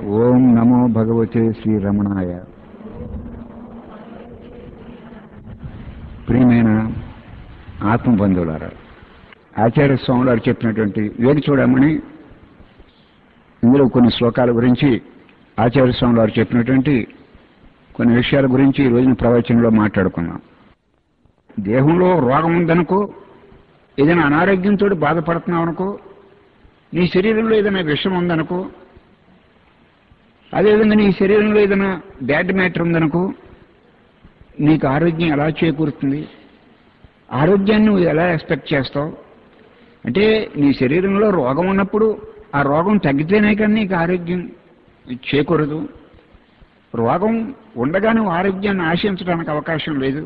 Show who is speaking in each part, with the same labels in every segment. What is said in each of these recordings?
Speaker 1: ఓం నమో భగవతే శ్రీరమణాయ ప్రియమైన ఆత్మబంధువులారా ఆచార్య స్వామి వారు చెప్పినటువంటి వేడి చూడమని ఇందులో కొన్ని శ్లోకాల గురించి ఆచార్య స్వామి వారు చెప్పినటువంటి కొన్ని విషయాల గురించి ఈ రోజున ప్రవచనంలో మాట్లాడుకున్నాం దేహంలో రోగం ఉందనుకో ఏదైనా అనారోగ్యంతో బాధపడుతున్నావు అనుకో నీ శరీరంలో ఏదైనా విషం ఉందనుకో అదేవిధంగా నీ శరీరంలో ఏదైనా బ్యాడ్ మ్యాటర్ ఉందనుకో నీకు ఆరోగ్యం ఎలా చేకూరుతుంది ఆరోగ్యాన్ని నువ్వు ఎలా ఎక్స్పెక్ట్ చేస్తావు అంటే నీ శరీరంలో రోగం ఉన్నప్పుడు ఆ రోగం తగ్గితేనే కానీ నీకు ఆరోగ్యం చేకూరదు రోగం ఉండగా నువ్వు ఆరోగ్యాన్ని ఆశించడానికి అవకాశం లేదు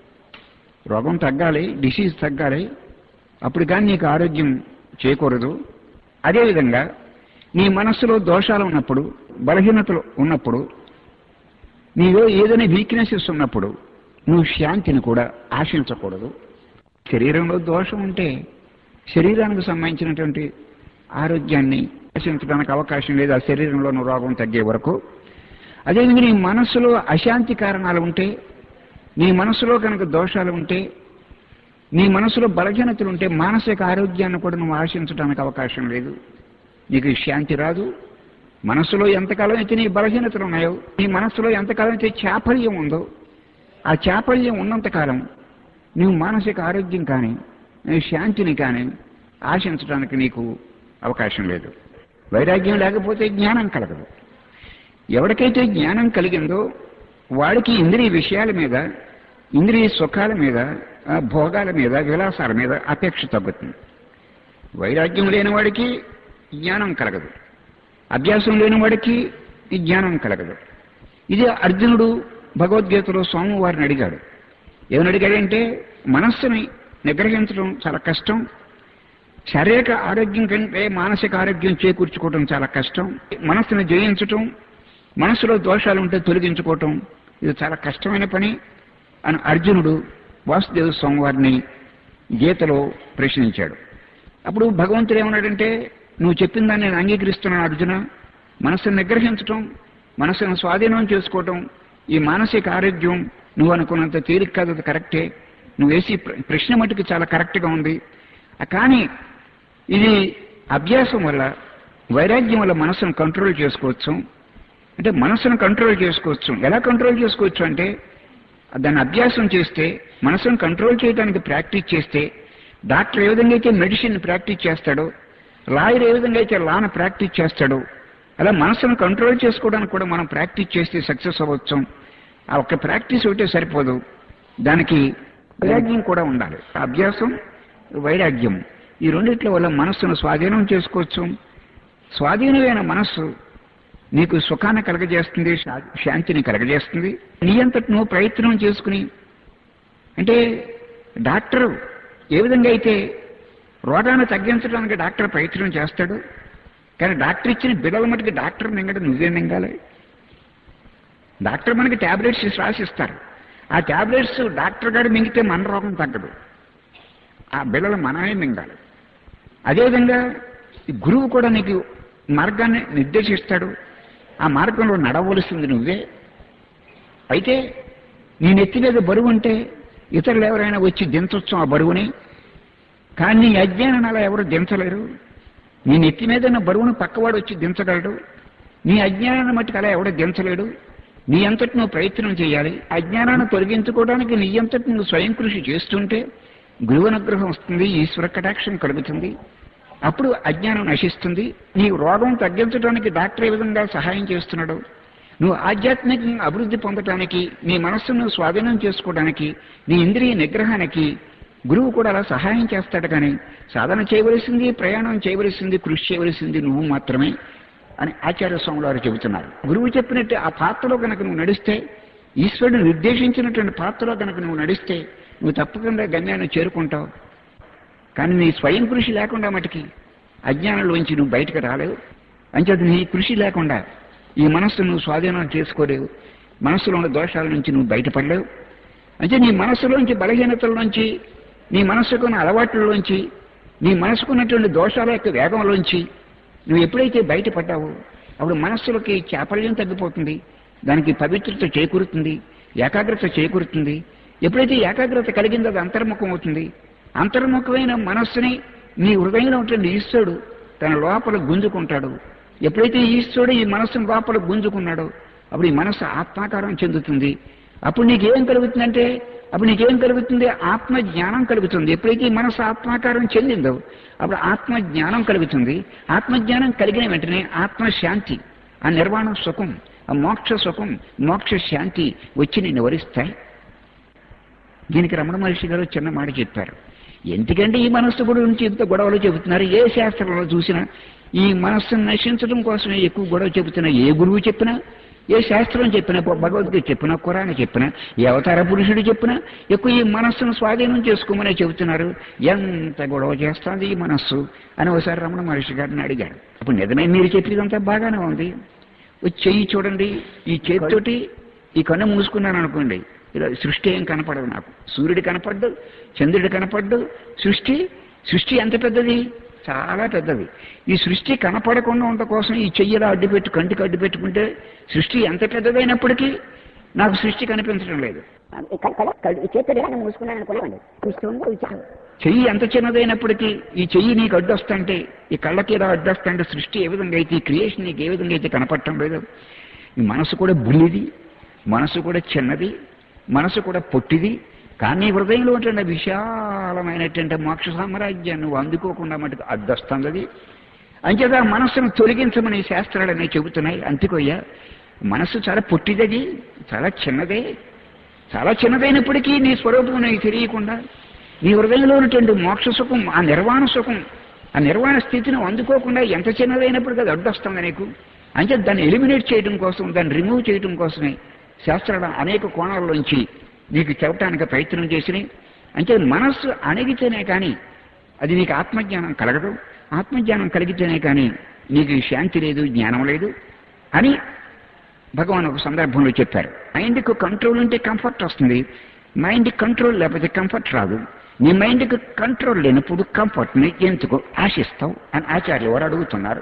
Speaker 1: రోగం తగ్గాలి డిసీజ్ తగ్గాలి అప్పుడు కానీ నీకు ఆరోగ్యం చేకూరదు అదేవిధంగా నీ మనస్సులో దోషాలు ఉన్నప్పుడు బలహీనతలు ఉన్నప్పుడు నీలో ఏదైనా వీక్నెసెస్ ఉన్నప్పుడు నువ్వు శాంతిని కూడా ఆశించకూడదు శరీరంలో దోషం ఉంటే శరీరానికి సంబంధించినటువంటి ఆరోగ్యాన్ని ఆశించడానికి అవకాశం లేదు ఆ శరీరంలోని రోగం తగ్గే వరకు అదేవిధంగా నీ మనస్సులో అశాంతి కారణాలు ఉంటే నీ మనసులో కనుక దోషాలు ఉంటే నీ మనసులో బలహీనతలు ఉంటే మానసిక ఆరోగ్యాన్ని కూడా నువ్వు ఆశించడానికి అవకాశం లేదు నీకు శాంతి రాదు మనసులో ఎంతకాలం అయితే నీ బలహీనతలు ఉన్నాయో నీ మనసులో ఎంతకాలం అయితే చాపల్యం ఉందో ఆ చాపల్యం ఉన్నంతకాలం నువ్వు మానసిక ఆరోగ్యం కానీ నీ శాంతిని కానీ ఆశించడానికి నీకు అవకాశం లేదు వైరాగ్యం లేకపోతే జ్ఞానం కలగదు ఎవరికైతే జ్ఞానం కలిగిందో వాడికి ఇంద్రియ విషయాల మీద ఇంద్రియ సుఖాల మీద ఆ, భోగాల మీద విలాసాల మీద అపేక్ష తగ్గుతుంది వైరాగ్యం లేని వాడికి జ్ఞానం కలగదు అభ్యాసం లేని వాడికి ఈ జ్ఞానం కలగదు ఇది అర్జునుడు భగవద్గీతలో స్వామివారిని అడిగాడు ఏమని అడిగాడంటే మనస్సుని నిగ్రహించడం చాలా కష్టం శారీరక ఆరోగ్యం కంటే మానసిక ఆరోగ్యం చేకూర్చుకోవటం చాలా కష్టం మనస్సును జయించటం మనసులో దోషాలు ఉంటే తొలగించుకోవటం ఇది చాలా కష్టమైన పని అని అర్జునుడు వాసుదేవ స్వామి వారిని గీతలో ప్రశ్నించాడు అప్పుడు భగవంతుడు ఏమన్నాడంటే నువ్వు చెప్పిన దాన్ని నేను అంగీకరిస్తున్నాను అర్జున మనసును నిగ్రహించటం మనసును స్వాధీనం చేసుకోవటం ఈ మానసిక ఆరోగ్యం నువ్వు అనుకున్నంత తేలిక కాదు అది కరెక్టే నువ్వు వేసి ప్ర- ప్రశ్న మటుకు చాలా కరెక్ట్గా ఉంది ఆ కానీ ఇది అభ్యాసం వల్ల వైరాగ్యం వల్ల మనసును కంట్రోల్ చేసుకోవచ్చు అంటే మనసును కంట్రోల్ చేసుకోవచ్చు ఎలా కంట్రోల్ చేసుకోవచ్చు అంటే దాన్ని అభ్యాసం చేస్తే మనసును కంట్రోల్ చేయడానికి ప్రాక్టీస్ చేస్తే డాక్టర్ ఏ విధంగా అయితే మెడిసిన్ ప్రాక్టీస్ చేస్తాడో లాయర్ ఏ విధంగా అయితే లాను ప్రాక్టీస్ చేస్తాడో అలా మనసును కంట్రోల్ చేసుకోవడానికి కూడా మనం ప్రాక్టీస్ చేస్తే సక్సెస్ అవ్వచ్చు ఆ ఒక్క ప్రాక్టీస్ ఒకటే సరిపోదు దానికి వైరాగ్యం కూడా ఉండాలి ఆ అభ్యాసం వైరాగ్యం ఈ రెండిట్ల వల్ల మనస్సును స్వాధీనం చేసుకోవచ్చు స్వాధీనమైన మనస్సు నీకు సుఖాన్ని కలగజేస్తుంది శా- శాంతిని కలగజేస్తుంది నీ అంతటి నువ్వు ప్రయత్నం చేసుకుని అంటే డాక్టర్ ఏ విధంగా అయితే రోగాన్ని తగ్గించడానికి డాక్టర్ ప్రయత్నం చేస్తాడు కానీ డాక్టర్ ఇచ్చిన బిడల మటుకు డాక్టర్ మింగడు నువ్వే మింగాలి డాక్టర్ మనకి ట్యాబ్లెట్స్ రాసిస్తారు ఆ ట్యాబ్లెట్స్ డాక్టర్ గారు మింగితే మన రోగం తగ్గదు ఆ బిళ్ళలు మనమే మింగాలి అదేవిధంగా ఈ గురువు కూడా నీకు మార్గాన్ని నిర్దేశిస్తాడు ఆ మార్గంలో నడవలసింది నువ్వే అయితే నీ నెత్తి మీద బరువు ఉంటే ఇతరులు ఎవరైనా వచ్చి దించొచ్చు ఆ బరువుని కానీ నీ అజ్ఞానం అలా ఎవరు దించలేరు నీ నెత్తి మీద ఉన్న బరువును పక్కవాడు వచ్చి దించగలడు నీ అజ్ఞానాన్ని మట్టుకు అలా ఎవడు దించలేడు నీ అంతటి నువ్వు ప్రయత్నం చేయాలి అజ్ఞానాన్ని తొలగించుకోవడానికి నీ అంతటి నువ్వు స్వయం కృషి చేస్తుంటే గురువు అనుగ్రహం వస్తుంది ఈశ్వర కటాక్షం కలుగుతుంది అప్పుడు అజ్ఞానం నశిస్తుంది నీ రోగం తగ్గించడానికి డాక్టర్ ఏ విధంగా సహాయం చేస్తున్నాడు నువ్వు ఆధ్యాత్మికంగా అభివృద్ధి పొందటానికి నీ మనస్సును స్వాధీనం చేసుకోవడానికి నీ ఇంద్రియ నిగ్రహానికి గురువు కూడా అలా సహాయం చేస్తాడు కానీ సాధన చేయవలసింది ప్రయాణం చేయవలసింది కృషి చేయవలసింది నువ్వు మాత్రమే అని ఆచార్య స్వాములు వారు చెబుతున్నారు గురువు చెప్పినట్టు ఆ పాత్రలో కనుక నువ్వు నడిస్తే ఈశ్వరుడు నిర్దేశించినటువంటి పాత్రలో కనుక నువ్వు నడిస్తే నువ్వు తప్పకుండా గమ్యాన్ని చేరుకుంటావు కానీ నీ స్వయం కృషి లేకుండా మటుకి అజ్ఞానంలోంచి నువ్వు బయటకు రాలేవు అంచేత నీ కృషి లేకుండా ఈ మనస్సు నువ్వు స్వాధీనం చేసుకోలేవు మనస్సులో ఉన్న దోషాల నుంచి నువ్వు బయటపడలేవు అంటే నీ మనస్సులోంచి బలహీనతల నుంచి నీ మనస్సుకున్న అలవాట్లలోంచి నీ మనసుకున్నటువంటి దోషాల యొక్క వేగంలోంచి నువ్వు ఎప్పుడైతే బయటపడ్డావో అప్పుడు మనస్సులకి చాపల్యం తగ్గిపోతుంది దానికి పవిత్రత చేకూరుతుంది ఏకాగ్రత చేకూరుతుంది ఎప్పుడైతే ఏకాగ్రత కలిగిందో అది అంతర్ముఖం అవుతుంది అంతర్ముఖమైన మనస్సుని నీ హృదయంలో ఉంటుంది ఈశ్వరుడు తన లోపల గుంజుకుంటాడు ఎప్పుడైతే ఈశ్వరుడు ఈ మనస్సును లోపల గుంజుకున్నాడో అప్పుడు ఈ మనస్సు ఆత్మాకారం చెందుతుంది అప్పుడు నీకేం కలుగుతుందంటే అప్పుడు నీకేం కలుగుతుంది ఆత్మ జ్ఞానం కలుగుతుంది ఎప్పుడైతే ఈ మనసు ఆత్మాకారం చెందిందో అప్పుడు ఆత్మ జ్ఞానం కలుగుతుంది ఆత్మజ్ఞానం కలిగిన వెంటనే ఆత్మ శాంతి ఆ నిర్వాణ సుఖం ఆ మోక్ష సుఖం మోక్ష శాంతి వచ్చి నిన్ను వరిస్తాయి దీనికి రమణ మహర్షి గారు చిన్న మాట చెప్పారు ఎందుకంటే ఈ మనస్సు గురించి ఇంత గొడవలు చెబుతున్నారు ఏ శాస్త్రంలో చూసినా ఈ మనస్సును నశించడం కోసమే ఎక్కువ గొడవ చెబుతున్నా ఏ గురువు చెప్పినా ఏ శాస్త్రం చెప్పినా భగవద్గీత చెప్పినా కురాణ చెప్పినా ఏ అవతార పురుషుడు చెప్పినా ఎక్కువ ఈ మనస్సును స్వాధీనం చేసుకోమనే చెబుతున్నారు ఎంత గొడవ చేస్తుంది ఈ మనస్సు అని ఒకసారి రమణ మహర్షి గారిని అడిగాడు అప్పుడు నిజమే మీరు చెప్పేదంతా బాగానే ఉంది ఓ చెయ్యి చూడండి ఈ చేతితోటి ఈ కన్ను మూసుకున్నాను అనుకోండి ఇలా సృష్టి ఏం కనపడదు నాకు సూర్యుడు కనపడ్డు చంద్రుడు కనపడ్డు సృష్టి సృష్టి ఎంత పెద్దది చాలా పెద్దది ఈ సృష్టి కనపడకుండా ఉండటం కోసం ఈ చెయ్యిలా అడ్డు పెట్టి కంటికి అడ్డు పెట్టుకుంటే సృష్టి ఎంత పెద్దదైనప్పటికీ నాకు సృష్టి కనిపించడం లేదు
Speaker 2: ఈ చేతులు ఇలా మూసుకున్నాను అనుకోలేమండి చూస్తూ విచారం
Speaker 1: చెయ్యి ఎంత చిన్నదైనప్పటికీ ఈ చెయ్యి నీకు అడ్డొస్తుంటే ఈ కళ్ళకి ఇలా అడ్డొస్తుంటే సృష్టి ఏ విధంగా అయితే ఈ క్రియేషన్ నీకు ఏ విధంగా అయితే కనపడటం లేదు ఈ మనసు కూడా బుల్లిది మనసు కూడా చిన్నది మనసు కూడా పొట్టిది కానీ హృదయంలో ఉంటున్న విశాలమైనటువంటి మోక్ష సామ్రాజ్యాన్ని నువ్వు అందుకోకుండా మటుకు అడ్డొస్తుంది అది అంచేత ఆ మనస్సును తొలగించమని శాస్త్రాలనే చెబుతున్నాయి అంతికొయ్యా మనస్సు చాలా పొట్టిదది చాలా చిన్నదే చాలా చిన్నదైనప్పటికీ నీ స్వరూపం నీకు తెలియకుండా నీ హృదయంలో ఉన్నటువంటి మోక్ష సుఖం ఆ నిర్వాణ సుఖం ఆ నిర్వాణ స్థితిని అందుకోకుండా ఎంత చిన్నదైనప్పటికీ అది అడ్డొస్తుంది నీకు అంటే దాన్ని ఎలిమినేట్ చేయడం కోసం దాన్ని రిమూవ్ చేయడం కోసమే శాస్త్రాలు అనేక కోణాల్లోంచి నీకు చెప్పడానికి ప్రయత్నం చేసినాయి అంటే మనస్సు అణిగితేనే కానీ అది నీకు ఆత్మజ్ఞానం కలగదు ఆత్మజ్ఞానం కలిగితేనే కానీ నీకు శాంతి లేదు జ్ఞానం లేదు అని భగవాన్ ఒక సందర్భంలో చెప్పారు మైండ్కు కంట్రోల్ ఉంటే కంఫర్ట్ వస్తుంది మైండ్ కంట్రోల్ లేకపోతే కంఫర్ట్ రాదు నీ మైండ్కి కంట్రోల్ లేనప్పుడు కంఫర్ట్ని ఎందుకు ఆశిస్తావు అని ఆచార్య వారు అడుగుతున్నారు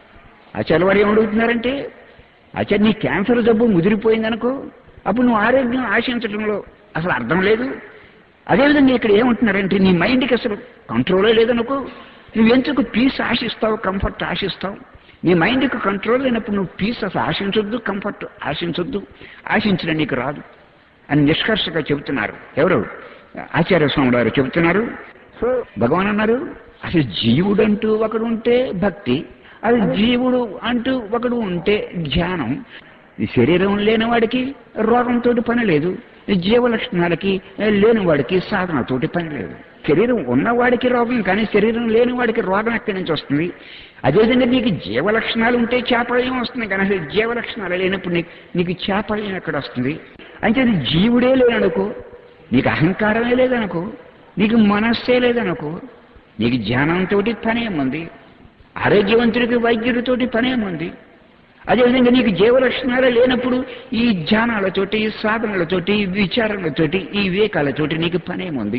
Speaker 1: ఆచార్య వారు ఏం అడుగుతున్నారంటే ఆచార్య నీ క్యాన్సర్ జబ్బు ముదిరిపోయిందనుకో అప్పుడు నువ్వు ఆరోగ్యం ఆశించడంలో అసలు అర్థం లేదు అదేవిధంగా ఇక్కడ ఏమంటున్నారంటే నీ మైండ్కి అసలు కంట్రోలే లేదనుకో నువ్వు ఎందుకు పీస్ ఆశిస్తావు కంఫర్ట్ ఆశిస్తావు నీ మైండ్కి కంట్రోల్ లేనప్పుడు నువ్వు పీస్ అసలు ఆశించొద్దు కంఫర్ట్ ఆశించొద్దు ఆశించడం నీకు రాదు అని నిష్కర్షగా చెబుతున్నారు ఎవరు ఆచార్య స్వామి గారు చెబుతున్నారు సో భగవాన్ అన్నారు అసలు జీవుడంటూ ఒకడు ఉంటే భక్తి అది జీవుడు అంటూ ఒకడు ఉంటే ధ్యానం ఈ శరీరం లేని వాడికి రోగంతో పని లేదు ఈ జీవ లక్షణాలకి లేని వాడికి సాధనతోటి పని లేదు శరీరం ఉన్నవాడికి రోగం కానీ శరీరం లేని వాడికి రోగం ఎక్కడి నుంచి వస్తుంది అదేవిధంగా నీకు జీవ లక్షణాలు ఉంటే చేపలయం వస్తుంది కానీ అసలు జీవ లక్షణాలు లేనప్పుడు నీకు నీకు చేపలయం ఎక్కడ వస్తుంది అంటే అది జీవుడే లేదనుకో నీకు అహంకారమే లేదనుకో నీకు మనస్సే లేదనుకో నీకు జ్ఞానంతో పనేముంది ఆరోగ్యవంతుడికి వైద్యుడితోటి పనేముంది అదేవిధంగా నీకు జీవలక్షణాలు లేనప్పుడు ఈ ధ్యానాలతోటి ఈ సాధనలతోటి ఈ విచారణలతోటి ఈ వివేకాలతోటి నీకు పనేముంది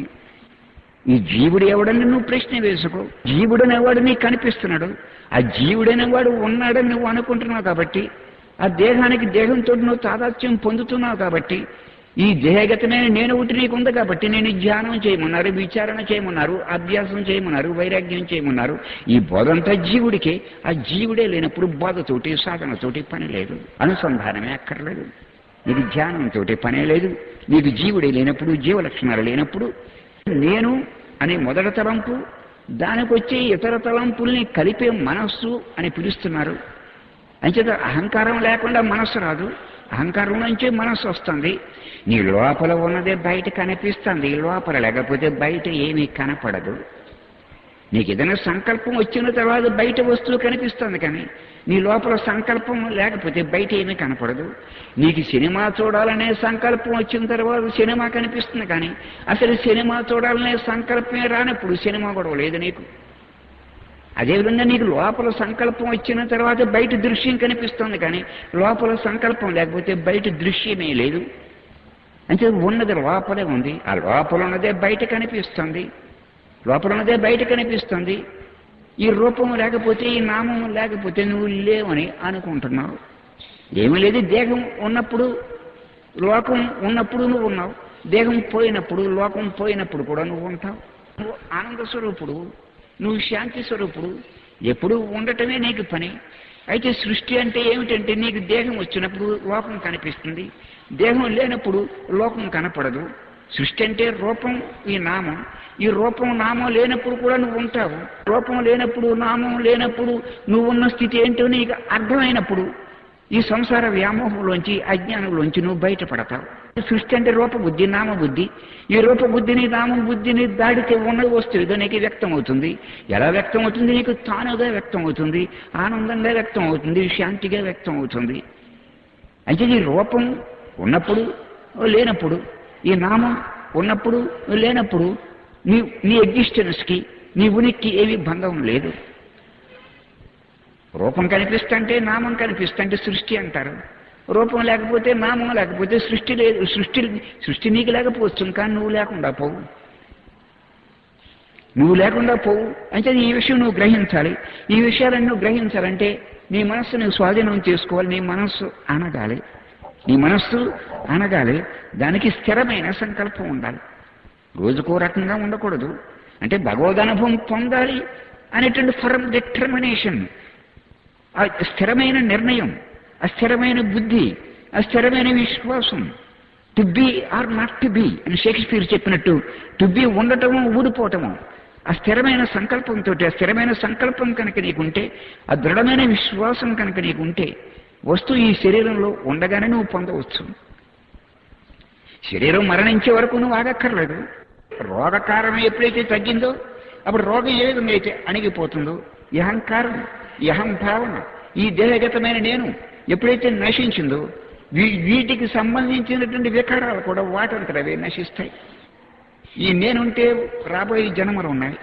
Speaker 1: ఈ జీవుడు ఎవడని నువ్వు ప్రశ్న వేసుకో జీవుడనేవాడు నీకు కనిపిస్తున్నాడు ఆ జీవుడనేవాడు ఉన్నాడని నువ్వు అనుకుంటున్నావు కాబట్టి ఆ దేహానికి దేహంతో నువ్వు తాదాత్యం పొందుతున్నావు కాబట్టి ఈ దేహగతమైన నేను ఒకటి నీకు ఉంది కాబట్టి నేను ధ్యానం చేయమన్నారు విచారణ చేయమన్నారు అభ్యాసం చేయమన్నారు వైరాగ్యం చేయమన్నారు ఈ బోధంతా జీవుడికే ఆ జీవుడే లేనప్పుడు బోధతోటి సాధనతోటి పని లేదు అనుసంధానమే అక్కర్లేదు నీకు ధ్యానంతో పనే లేదు నీకు జీవుడే లేనప్పుడు జీవ లక్షణాలు లేనప్పుడు నేను అనే మొదటి తలంపు దానికి వచ్చే ఇతర తలంపుల్ని కలిపే మనస్సు అని పిలుస్తున్నారు అంచేత అహంకారం లేకుండా మనస్సు రాదు అహంకారం నుంచే మనస్సు వస్తుంది నీ లోపల ఉన్నదే బయట కనిపిస్తుంది లోపల లేకపోతే బయట ఏమీ కనపడదు నీకు ఏదైనా సంకల్పం వచ్చిన తర్వాత బయట వస్తువు కనిపిస్తుంది కానీ నీ లోపల సంకల్పం లేకపోతే బయట ఏమీ కనపడదు నీకు సినిమా చూడాలనే సంకల్పం వచ్చిన తర్వాత సినిమా కనిపిస్తుంది కానీ అసలు సినిమా చూడాలనే సంకల్పమే రానప్పుడు సినిమా కూడా లేదు నీకు అదేవిధంగా నీకు లోపల సంకల్పం వచ్చిన తర్వాత బయట దృశ్యం కనిపిస్తుంది కానీ లోపల సంకల్పం లేకపోతే బయట దృశ్యమే లేదు అంటే ఉన్నది లోపలే ఉంది ఆ లోపల ఉన్నదే బయట కనిపిస్తుంది లోపల ఉన్నదే బయట కనిపిస్తుంది ఈ రూపం లేకపోతే ఈ నామం లేకపోతే నువ్వు లేవని అనుకుంటున్నావు ఏమీ లేదు దేహం ఉన్నప్పుడు లోకం ఉన్నప్పుడు నువ్వు ఉన్నావు దేహం పోయినప్పుడు లోకం పోయినప్పుడు కూడా నువ్వు ఉంటావు నువ్వు ఆనంద స్వరూపుడు నువ్వు శాంతి స్వరూపుడు ఎప్పుడు ఉండటమే నీకు పని అయితే సృష్టి అంటే ఏమిటంటే నీకు దేహం వచ్చినప్పుడు లోకం కనిపిస్తుంది దేహం లేనప్పుడు లోకం కనపడదు సృష్టి అంటే రూపం ఈ నామం ఈ రూపం నామం లేనప్పుడు కూడా నువ్వు ఉంటావు రూపం లేనప్పుడు నామం లేనప్పుడు నువ్వు ఉన్న స్థితి ఏంటో నీకు అర్థమైనప్పుడు ఈ సంసార వ్యామోహంలోంచి అజ్ఞానంలోంచి నువ్వు బయటపడతావు సృష్టి అంటే రూపబుద్ధి నామబుద్ధి ఈ రూపబుద్ధిని నామబుద్ధిని దాడితే ఉన్న వస్తువు ఏదో నీకు వ్యక్తం అవుతుంది ఎలా వ్యక్తం అవుతుంది నీకు తానుగా వ్యక్తం అవుతుంది ఆనందంగా వ్యక్తం అవుతుంది శాంతిగా వ్యక్తం అవుతుంది అయితే ఈ రూపం ఉన్నప్పుడు లేనప్పుడు ఈ నామం ఉన్నప్పుడు లేనప్పుడు నీ నీ ఎగ్జిస్టెన్స్కి నీ ఉనికి ఏమీ భంగం లేదు రూపం కనిపిస్తుంటే నామం కనిపిస్తుంటే సృష్టి అంటారు రూపం లేకపోతే నామం లేకపోతే సృష్టి లేదు సృష్టి సృష్టి నీకు లేకపోవచ్చు కానీ నువ్వు లేకుండా పోవు నువ్వు లేకుండా పోవు అంటే ఈ విషయం నువ్వు గ్రహించాలి ఈ విషయాలను నువ్వు గ్రహించాలంటే నీ మనస్సు నువ్వు స్వాధీనం చేసుకోవాలి నీ మనస్సు అనగాలి నీ మనస్సు అనగాలి దానికి స్థిరమైన సంకల్పం ఉండాలి రోజుకో రకంగా ఉండకూడదు అంటే భగవదనుభవం పొందాలి అనేటువంటి ఫర్మ్ డిటర్మినేషన్ ఆ స్థిరమైన నిర్ణయం ఆ స్థిరమైన బుద్ధి ఆ స్థిరమైన విశ్వాసం to be or not to be అని షేక్స్పియర్ చెప్పినట్టు టు బి ఉండటము ఊడిపోవటము ఆ స్థిరమైన సంకల్పంతో ఆ స్థిరమైన సంకల్పం కనుక నీకుంటే ఆ దృఢమైన విశ్వాసం కనుక నీకుంటే వస్తువు ఈ శరీరంలో ఉండగానే నువ్వు పొందవచ్చు శరీరం మరణించే వరకు నువ్వు ఆగక్కర్లేదు రోగకారణం ఎప్పుడైతే తగ్గిందో అప్పుడు రోగం ఏ విధంగా అయితే అణిగిపోతుందో ఈ అహంకారం ఈ అహంభావన ఈ దేహగతమైన నేను ఎప్పుడైతే నశించిందో వీ- వీటికి సంబంధించినటువంటి వికారాలు కూడా వాటంతట అవే నశిస్తాయి ఈ నేనుంటే రాబోయే జన్మలు ఉన్నాయి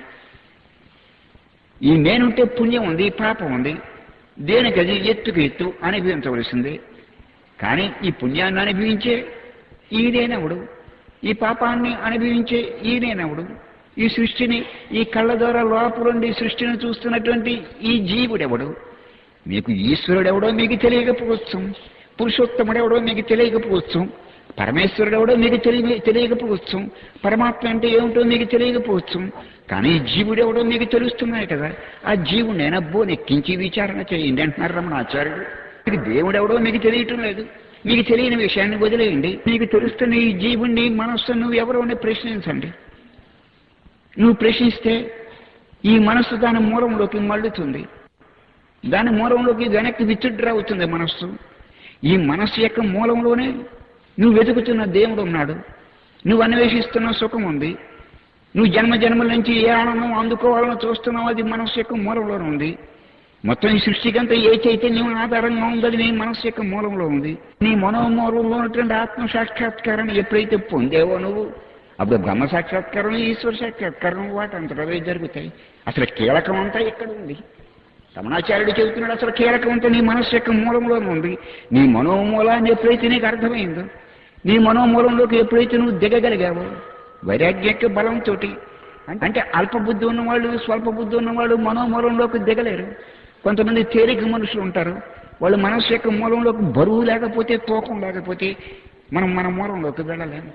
Speaker 1: ఈ నేనుంటే పుణ్యం ఉంది పాపం ఉంది దేనికది ఎత్తుకు ఎత్తు అనుభవించవలసిందే కానీ ఈ పుణ్యాన్ని అనుభవించే ఈయనేనవుడు ఈ పాపాన్ని అనుభవించే ఈయనేనవుడు ఈ సృష్టిని ఈ కళ్ళ ద్వారా లోపలుండి సృష్టిని చూస్తున్నటువంటి ఈ జీవుడెవడు మీకు ఈశ్వరుడెవడో మీకు తెలియకపోవచ్చు పురుషోత్తముడెవడో మీకు తెలియకపోవచ్చు పరమేశ్వరుడెవడో మీకు తెలియ తెలియకపోవచ్చు పరమాత్మ అంటే ఏమిటో మీకు తెలియకపోవచ్చు కానీ ఈ జీవుడెవడో మీకు తెలుస్తున్నాయి కదా ఆ జీవుడేనబ్బో నెక్కించి విచారణ చేయండి అంటున్నారు రమణాచార్యుడు మీకు దేవుడెవడో మీకు తెలియటం లేదు మీకు తెలియని విషయాన్ని వదిలేయండి మీకు తెలుస్తున్న ఈ జీవుణ్ణి మనస్సు నువ్వు ఎవరో అని ప్రశ్నించండి నువ్వు ప్రశ్నిస్తే ఈ మనస్సు దాని మూలంలోకి మళ్ళుతుంది దాని మూలంలోకి వెనక్కి విత్డ్రా అవుతుంది మనస్సు ఈ మనస్సు యొక్క మూలంలోనే నువ్వు వెతుకుతున్న దేవుడు ఉన్నాడు నువ్వు అన్వేషిస్తున్న సుఖం ఉంది నువ్వు జన్మ జన్మల నుంచి ఏ ఆనందం అందుకోవాలని చూస్తున్నావు అది మనస్సు యొక్క మూలంలోనే ఉంది మొత్తం ఈ సృష్టికంతా ఏ చైతన్యం ఆధారంగా ఉందని నీ మనస్సు యొక్క మూలంలో ఉంది నీ మనోమూలంలో ఉన్నటువంటి ఆత్మ సాక్షాత్కారాన్ని ఎప్పుడైతే పొందేవో నువ్వు అప్పుడు బ్రహ్మ సాక్షాత్కారం ఈశ్వర సాక్షాత్కారం వాటి అంతటా జరుగుతాయి అసలు కీలకం అంతా ఇక్కడ ఉంది రమణాచార్యుడు చెబుతున్నాడు అసలు కీలకం అంతా నీ మనస్సు యొక్క మూలంలోనే ఉంది నీ మనోమూలాన్ని ఎప్పుడైతే నీకు అర్థమైందో నీ మనోమూలంలోకి ఎప్పుడైతే నువ్వు దిగగలిగావో వైరాగ్య యొక్క బలంతో అంటే అల్ప బుద్ధి ఉన్నవాళ్ళు స్వల్ప బుద్ధి ఉన్నవాళ్ళు మనోమూలంలోకి దిగలేరు కొంతమంది తేలిక మనుషులు ఉంటారు వాళ్ళు మనస్సు యొక్క మూలంలోకి బరువు లేకపోతే తూకం లేకపోతే మనం మన మూలంలోకి వెళ్ళలేము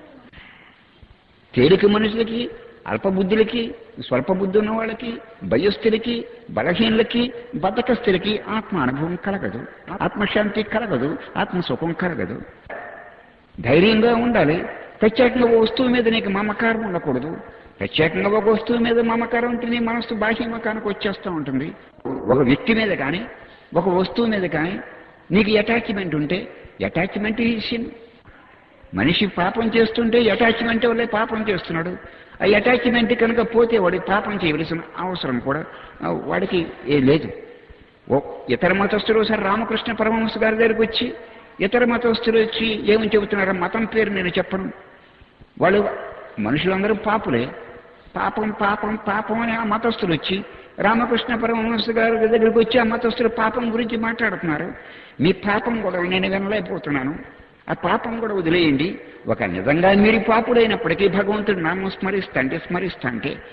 Speaker 1: తేలిక మనుషులకి అల్పబుద్ధులకి స్వల్ప బుద్ధి ఉన్న వాళ్ళకి భయస్థులకి బలహీనులకి బద్ధకస్తులకి ఆత్మ అనుభవం కలగదు ఆత్మశాంతి కలగదు ఆత్మసుఖం కలగదు ధైర్యంగా ఉండాలి ప్రత్యేకంగా ఒక వస్తువు మీద నీకు మమకారం ఉండకూడదు ప్రత్యేకంగా ఒక వస్తువు మీద మమకారం ఉంటే నీ మనస్సు బాహ్యమకానికి వచ్చేస్తూ ఉంటుంది ఒక వ్యక్తి మీద కానీ ఒక వస్తువు మీద కానీ నీకు అటాచ్మెంట్ ఉంటే అటాచ్మెంట్ ఈ సిన్ మనిషి పాపం చేస్తుంటే అటాచ్మెంట్ వల్లే పాపం చేస్తున్నాడు ఆ అటాచ్మెంట్ కనుక పోతే వాడికి పాపం చేయవలసిన అవసరం కూడా ఆ, వాడికి ఏ లేదు ఓ ఇతర మతస్థులు ఒకసారి రామకృష్ణ పరమహంస గారి దగ్గరికి వచ్చి ఇతర మతస్థులు వచ్చి ఏమని చెబుతున్నారు మతం పేరు నేను చెప్పను వాళ్ళు మనుషులందరూ పాపులే పాపం పాపం పాపం అని ఆ మతస్థులు వచ్చి రామకృష్ణ పరమహంస గారి దగ్గరికి వచ్చి ఆ మతస్థులు పాపం గురించి మాట్లాడుతున్నారు మీ పాపం కూడా నేను వినలేకపోతున్నాను ఆ పాపం కూడా వదిలేయండి ఒక నిజంగా మీరు పాపుడైనప్పటికీ భగవంతుడు నామం స్మరిస్తాంటే స్మరిస్తాంటే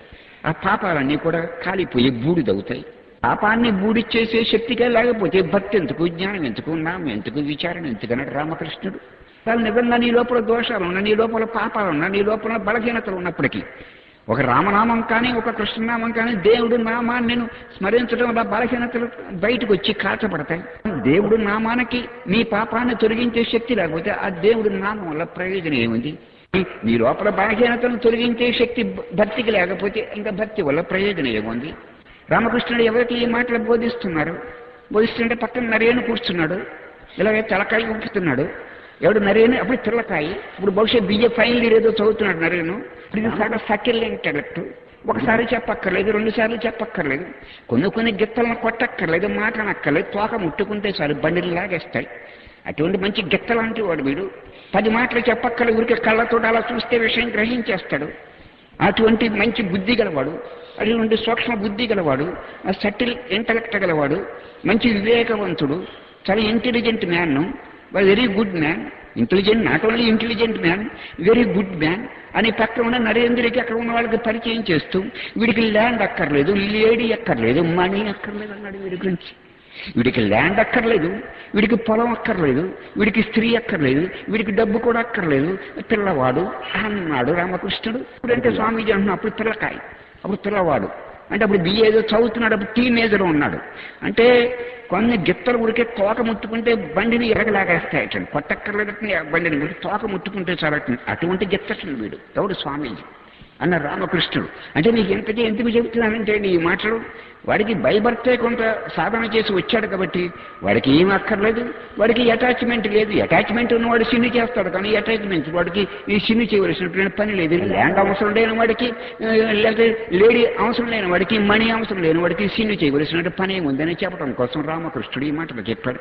Speaker 1: ఆ పాపాలన్నీ కూడా కాలిపోయి బూడిదవుతాయి పాపాన్ని బూడిచ్చేసే శక్తిగా లేకపోతే భక్తి ఎందుకు జ్ఞానం ఎందుకు నామం ఎందుకు విచారణ ఎందుకన్నాడు రామకృష్ణుడు వాళ్ళు నిజంగా నీ లోపల దోషాలు ఉన్నా నీ లోపల పాపాలు ఉన్నా నీ లోపల బలహీనతలు ఉన్నప్పటికీ ఒక రామనామం కానీ ఒక కృష్ణనామం కానీ దేవుడు నామాన్ని నేను స్మరించడం వల్ల బలహీనతలు బయటకు వచ్చి కాచపడతాయి దేవుడు నామానికి నీ పాపాన్ని తొలగించే శక్తి లేకపోతే ఆ దేవుడి నామం వల్ల ప్రయోజనం ఏముంది నీ లోపల బలహీనతను తొలగించే శక్తి భక్తికి లేకపోతే ఇంకా భక్తి వల్ల ప్రయోజనం ఏముంది రామకృష్ణుడు ఎవరికి ఈ మాటలు బోధిస్తున్నారు బోధిస్తుంటే పక్కన నరేను కూర్చున్నాడు ఇలాగే తలకాయ ఊపుతున్నాడు ఎవడు నరేను అప్పుడు తెల్లకాయ ఇప్పుడు బహుశా బియ్య ఫైనల్ ఇయర్ ఏదో చదువుతున్నాడు నరేను ఇప్పుడు ఇది సగం సకిల్ ఇంటలెక్ట్ ఒకసారి చెప్పక్కర్లేదు రెండు సార్లు చెప్పక్కర్లేదు కొన్ని కొన్ని గిత్తలను కొట్టక్కర్లేదు మాటనక్కర్లేదు తోక ముట్టుకుంటే చాలు బండిని లాగేస్తాయి అటువంటి మంచి గిత్త లాంటి వాడు వీడు పది మాటలు చెప్పక్కర్లేదు ఊరికే కళ్ళతో అలా చూస్తే విషయం గ్రహించేస్తాడు అటువంటి మంచి బుద్ధి గలవాడు అటువంటి సూక్ష్మ బుద్ధి గలవాడు సటిల్ ఇంటలెక్ట్ గలవాడు మంచి వివేకవంతుడు చాలా intelligent man very good man intelligent not only intelligent man very good man అని పక్కన ఉన్న నరేంద్రకి అక్కడ ఉన్న వాళ్ళకి పరిచయం చేస్తూ వీడికి ల్యాండ్ అక్కర్లేదు లేడీ అక్కర్లేదు మనీ అక్కర్లేదు అన్నాడు వీడి గురించి వీడికి ల్యాండ్ అక్కర్లేదు వీడికి పొలం అక్కర్లేదు వీడికి స్త్రీ అక్కర్లేదు వీడికి డబ్బు కూడా అక్కర్లేదు పిల్లవాడు అన్నాడు రామకృష్ణుడు ఇప్పుడంటే స్వామీజీ అంటున్నా అప్పుడు పిల్లకాయ అప్పుడు పిల్లవాడు అంటే అప్పుడు బిఏ ఏదో చదువుతున్నాడు అప్పుడు టీనేజర్ ఉన్నాడు అంటే కొన్ని గిత్తలు ఉడికే తోక ముట్టుకుంటే బండిని ఎరగలాగేస్తాయటండి కొట్టక్కర్లేదటండి ఆ బండిని ఉడికి తోక ముట్టుకుంటే చాలా అటువంటి గిత్తటండి వీడు ఎవడు స్వామీజీ అన్న రామకృష్ణుడు అంటే నీకు ఎంతకీ ఎందుకు చెబుతున్నానంటే నీ మాటలు వాడికి భయభర్తే కొంత సాధన చేసి వచ్చాడు కాబట్టి వాడికి ఏం అక్కర్లేదు వాడికి అటాచ్మెంట్ లేదు అటాచ్మెంట్ ఉన్నవాడు సిన్ని చేస్తాడు కానీ అటాచ్మెంట్ వాడికి ఈ సిన్ని చేయవలసినటువంటి పని లేదు ల్యాండ్ అవసరం లేని వాడికి ఆ, లేకపోతే లేడీ అవసరం లేని వాడికి మనీ అవసరం లేని వాడికి సిన్ని చేయవలసిన పని ఏముందని చెప్పడం కోసం రామకృష్ణుడు ఈ మాటలు చెప్పాడు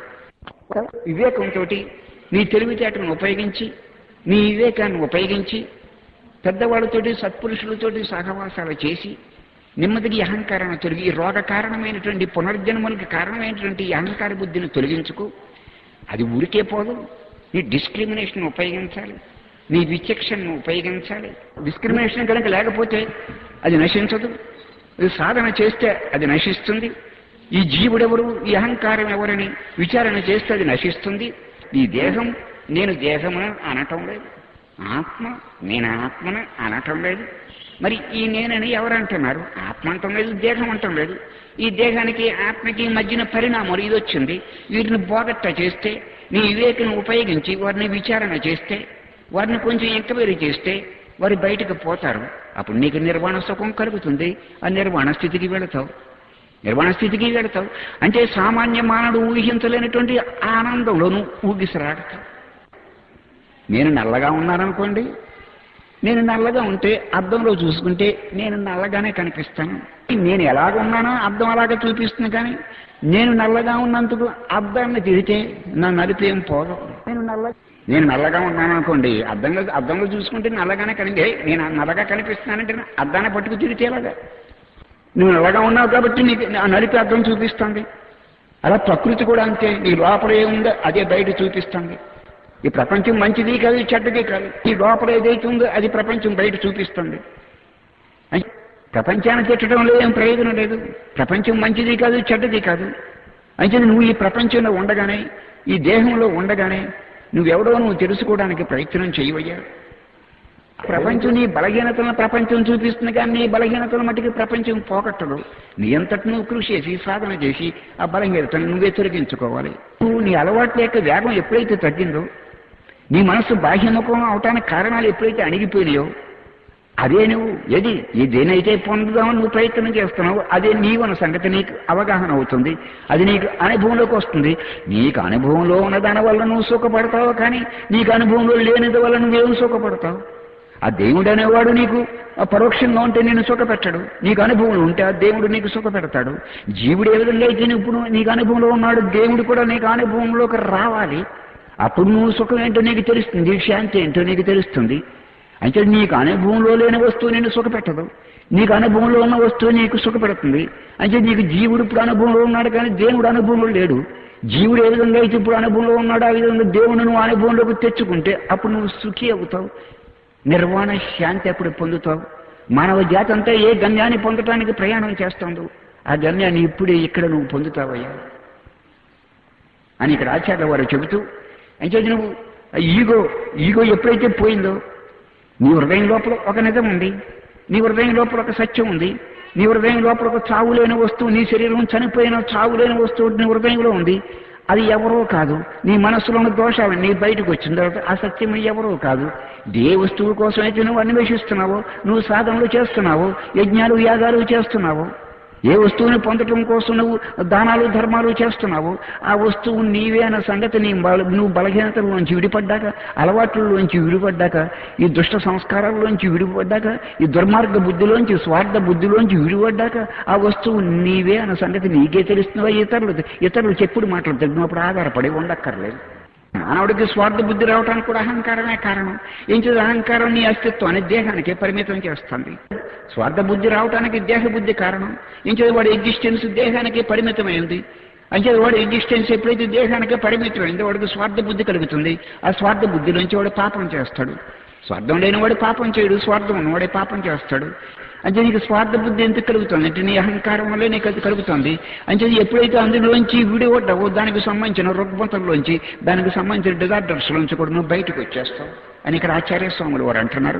Speaker 1: వివేకంతో నీ తెలివితేటను ఉపయోగించి నీ వివేకాన్ని ఉపయోగించి పెద్దవాళ్ళతోటి సత్పురుషులతోటి సహవాసాలు చేసి నెమ్మదికి ఈ అహంకారాన్ని తొలగి ఈ రోగ కారణమైనటువంటి పునర్జన్మలకు కారణమైనటువంటి ఈ అహంకార బుద్ధిని తొలగించుకో అది ఊరికే పోదు నీ డిస్క్రిమినేషన్ ఉపయోగించాలి నీ విచక్షణను ఉపయోగించాలి డిస్క్రిమినేషన్ కనుక లేకపోతే అది నశించదు ఇది సాధన చేస్తే అది నశిస్తుంది ఈ జీవుడెవరు ఈ అహంకారం ఎవరని విచారణ చేస్తే అది నశిస్తుంది ఈ దేహం నేను దేహమున అనటం లేదు ఆత్మ నేను ఆత్మను అనటం లేదు మరి ఈ నేనని ఎవరు అంటున్నారు ఆత్మ అంటం లేదు దేహం అంటం లేదు ఈ దేహానికి ఆత్మకి మధ్యన పరిణామాలు ఇది వచ్చింది వీటిని బోగట్ట చేస్తే నీ వివేకను ఉపయోగించి వారిని విచారణ చేస్తే వారిని కొంచెం ఎంక్వైరీ చేస్తే వారు బయటకు పోతారు అప్పుడు నీకు నిర్వాణ సుఖం కలుగుతుంది ఆ నిర్వాణ స్థితికి వెళతావు నిర్వాణ స్థితికి వెళతావు అంటే సామాన్య మానవుడు ఊహించలేనటువంటి ఆనందంలోనూ ఊగిసరాడతావు నేను నల్లగా ఉన్నాననుకోండి నేను నల్లగా ఉంటే అద్దంలో చూసుకుంటే నేను నల్లగానే కనిపిస్తాను నేను ఎలాగ ఉన్నానో అద్దం అలాగే చూపిస్తుంది కానీ నేను నల్లగా ఉన్నందుకు అద్దాన్ని తిరిగితే నా నలిపేం పోదు నేను నల్ల నేను నల్లగా ఉన్నాను అనుకోండి అద్దంలో అద్దంలో చూసుకుంటే నల్లగానే కనిపి నేను నల్లగా కనిపిస్తున్నానంటే అద్దాన్ని పట్టుకు తిరిగితే ఎలాగా నువ్వు నల్లగా ఉన్నావు కాబట్టి నీకు ఆ నలిపి అద్దం చూపిస్తుంది అలా ప్రకృతి కూడా అంతే నీ లోపల ఏముందో అదే బయట చూపిస్తుంది ఈ ప్రపంచం మంచిది కాదు చెడ్డది కాదు ఈ లోపల ఏదైతే ఉందో అది ప్రపంచం బయట చూపిస్తుంది అంటే ప్రపంచాన్ని తిట్టడంలో ఏం ప్రయోజనం లేదు ప్రపంచం మంచిది కాదు చెడ్డది కాదు అయితే నువ్వు ఈ ప్రపంచంలో ఉండగానే ఈ దేహంలో ఉండగానే నువ్వెవడో నువ్వు తెలుసుకోవడానికి ప్రయత్నం చేయవయ్యా ప్రపంచం నీ బలహీనతలను ప్రపంచం చూపిస్తుంది కానీ నీ బలహీనతల మట్టుకు ప్రపంచం పోగొట్టదు నీ అంతటి నువ్వు కృషి చేసి సాధన చేసి ఆ బలహీనతను నువ్వే తొలగించుకోవాలి నువ్వు నీ అలవాట్ల యొక్క వేగం ఎప్పుడైతే తగ్గిందో నీ మనసు బాహ్యముఖం అవటానికి కారణాలు ఎప్పుడైతే అణిగిపోయినాయో అదే నువ్వు ఏది ఈ దేనైతే పొందుదామని నువ్వు ప్రయత్నం చేస్తున్నావు అదే నీవన్న సంగతి నీకు అవగాహన అవుతుంది అది నీకు అనుభవంలోకి వస్తుంది నీకు అనుభవంలో ఉన్న దాని వల్ల నువ్వు సుఖపడతావు కానీ నీకు అనుభవంలో లేనిది వల్ల నువ్వేం సుఖపడతావు ఆ దేవుడు అనేవాడు నీకు ఆ పరోక్షంగా ఉంటే నేను సుఖపెట్టడు నీకు అనుభవం ఉంటే ఆ దేవుడు నీకు సుఖపెడతాడు జీవుడు ఏ విధంగా అయితే నువ్వు ఇప్పుడు నీకు అనుభవంలో ఉన్నాడు దేవుడు కూడా నీకు అనుభవంలోకి రావాలి అప్పుడు నువ్వు సుఖం ఏంటో నీకు తెలుస్తుంది శాంతి ఏంటో నీకు తెలుస్తుంది అంటే నీకు అనుభవంలో లేని వస్తువు నేను సుఖపెట్టదు నీకు అనుభవంలో ఉన్న వస్తువు నీకు సుఖపెడుతుంది అంటే నీకు జీవుడు ఇప్పుడు అనుభవంలో ఉన్నాడు కానీ దేవుడు అనుభవంలో లేడు జీవుడు ఏ విధంగా అయితే ఇప్పుడు అనుభవంలో ఉన్నాడు ఆ విధంగా దేవుడు నువ్వు అనుభవంలోకి తెచ్చుకుంటే అప్పుడు నువ్వు సుఖి అవుతావు నిర్వాణ శాంతి అప్పుడు పొందుతావు మానవ జాతి అంతా ఏ గమ్యాన్ని పొందటానికి ప్రయాణం చేస్తుందో ఆ గమ్యాన్ని ఇప్పుడే ఇక్కడ నువ్వు పొందుతావయ్యా అని ఇక్కడ ఆచార్య వారు చెబుతూ అంటే నువ్వు ఆ ఈగో ఈగో ఎప్పుడైతే పోయిందో నీ హృదయం లోపల ఒక నిజం ఉంది నీ హృదయం లోపల ఒక సత్యం ఉంది నీ హృదయం లోపల ఒక చావు లేని వస్తువు నీ శరీరం చనిపోయిన చావు లేని వస్తువు నీ హృదయంలో ఉంది అది ఎవరో కాదు నీ మనస్సులోని దోషాలు నీ బయటకు వచ్చిన తర్వాత ఆ సత్యం ఎవరో కాదు ఏ వస్తువు కోసం అయితే నువ్వు అన్వేషిస్తున్నావో నువ్వు సాధనలు చేస్తున్నావో యజ్ఞాలు యాగాలు చేస్తున్నావో ఏ వస్తువుని పొందటం కోసం నువ్వు దానాలు ధర్మాలు చేస్తున్నావు ఆ వస్తువు నీవే అన్న సంగతి నీ బల- నువ్వు బలహీనతల్లోంచి విడిపడ్డాక అలవాట్లలోంచి విడిపడ్డాక ఈ దుష్ట సంస్కారాల్లోంచి విడిపడ్డాక ఈ దుర్మార్గ బుద్ధిలోంచి స్వార్థ బుద్ధిలోంచి విడిపడ్డాక ఆ వస్తువు నీవే అన్న సంగతి నీకే తెలుస్తున్నావా ఇతరులు ఇతరులు చెప్పుడు మాటలు తెలిసినప్పుడు ఆధారపడి ఉండక్కర్లేదు మానవుడికి స్వార్థ బుద్ధి రావడానికి కూడా అహంకారమే కారణం ఏం చేసి అహంకారం నీ అస్తిత్వాన్ని దేహానికి పరిమితం చేస్తుంది స్వార్థ బుద్ధి రావడానికి దేహ బుద్ధి కారణం ఏం చేసి వాడి ఎగ్జిస్టెన్స్ దేహానికి పరిమితమైంది అంచేది వాడి ఎగ్జిస్టెన్స్ ఎప్పుడైతే దేహానికి పరిమితమైందో వాడికి స్వార్థ బుద్ధి కలుగుతుంది ఆ స్వార్థ బుద్ధి నుంచి వాడు పాపం చేస్తాడు స్వార్థం లేని వాడు పాపం చేయడు స్వార్థం ఉన్నవాడే పాపం చేస్తాడు అంటే నీకు స్వార్థ బుద్ధి ఎందుకు కలుగుతుంది అంటే నీ అహంకారం వల్లే నీకు అది కలుగుతుంది అంటే ఎప్పుడైతే అందులోంచి విడివడ్డావో దానికి సంబంధించిన రుగ్మతల్లోంచి దానికి సంబంధించిన డిజార్డర్స్ లోంచి కూడా నువ్వు బయటకు వచ్చేస్తావు అని ఇక్కడ ఆచార్య స్వాములు వారు అంటున్నారు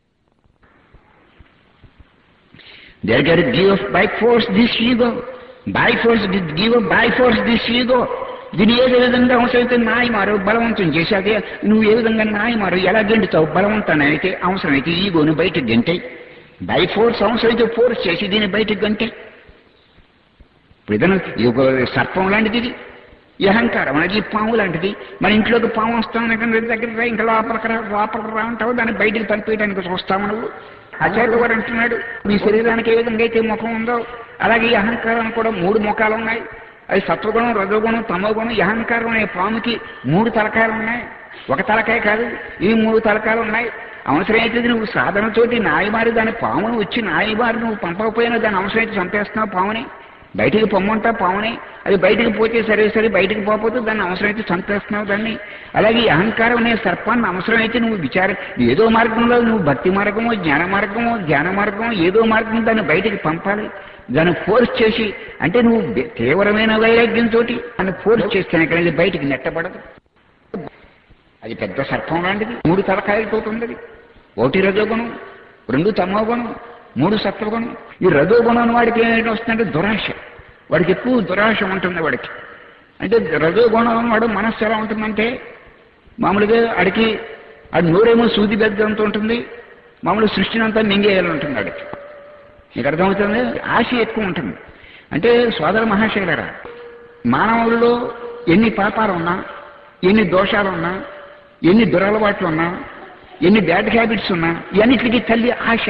Speaker 1: They got to give up by force this ego. By force, give up by force this ego. దీన్ని ఏ విధంగా అవసరమైతే నాయి మారు బలవంతం చేసి అదే నువ్వు ఏ విధంగా నాయి మారు ఎలా గెంటుతావు బలవంతాన్ని అయితే అవసరమైతే ఈగోను బయటకు గంటే బై ఫోర్స్ అవసరమైతే ఫోర్స్ చేసి దీన్ని బయటకు గంటే ఇప్పుడు ఏదైనా ఈ ఒక సర్పం లాంటిది ఇది ఈ అహంకారం అనేది పాము లాంటిది మన ఇంట్లోకి పాము వస్తామని కానీ దగ్గర రా, ఇంకా లోపలికి రా లోపలికి రా అంటావు దాన్ని బయటికి పంపేయడానికి చూస్తాము నువ్వు ఆచార్య వారు అంటున్నాడు నీ శరీరానికి ఏ విధంగా అయితే ముఖం ఉందో అలాగే ఈ అహంకారానికి కూడా మూడు ముఖాలు ఉన్నాయి అది సత్వగుణం రజోగుణం తమోగుణం ఈ అహంకారం అనే పాముకి మూడు తలకాయలు ఉన్నాయి ఒక తలకాయ కాదు ఇవి మూడు తలకాయలు ఉన్నాయి అవసరమైతే నువ్వు సాధనతోటి నాయమారి దాని పామును వచ్చి నాయమారి నువ్వు పంపకపోయినా దాని అవసరమైతే చంపేస్తున్నావు పాముని బయటికి పొమ్మంటా పావుని అది బయటికి పోతే సరే సరే బయటికి పోకపోతే దాన్ని అవసరమైతే చంపేస్తున్నావు దాన్ని అలాగే ఈ అహంకారం అనే సర్పాన్ని అవసరమైతే నువ్వు విచార ఏదో మార్గంలో నువ్వు భక్తి మార్గమో జ్ఞాన మార్గమో ధ్యాన మార్గమో ఏదో మార్గం దాన్ని బయటికి పంపాలి దాన్ని ఫోర్స్ చేసి అంటే నువ్వు బె- తీవ్రమైన వైరాగ్యంతో దాన్ని ఫోర్స్ చేస్తేనే కానీ ఇది బయటికి నెట్టబడదు అది పెద్ద సర్పం లాంటిది మూడు తలకాయలతో ఉన్నది ఒకటి రజోగుణం రెండు తమోగుణం మూడు సత్వగుణం ఈ రజోగుణం వాడికి ఏంటి వస్తుందంటే దురాశ వాడికి ఎక్కువ దురాశ ఉంటుంది వాడికి అంటే రజోగుణం వాడు మనస్సు ఎలా ఉంటుందంటే మామూలుగా ఆడికి ఆడి నోరేమో సూది బెద్దంతో ఉంటుంది మామూలు సృష్టిని అంతా మింగేయాలంటుంది ఆడికి నీకు అర్థమవుతుంది ఆశ ఎక్కువ ఉంటుంది అంటే సోదర మహాశైలరా మానవుల్లో ఎన్ని పాపాలు ఉన్నా ఎన్ని దోషాలు ఉన్నా ఎన్ని దురలవాట్లు ఉన్నా ఎన్ని బ్యాడ్ హ్యాబిట్స్ ఉన్నా ఇవన్నిటికీ తల్లి ఆశ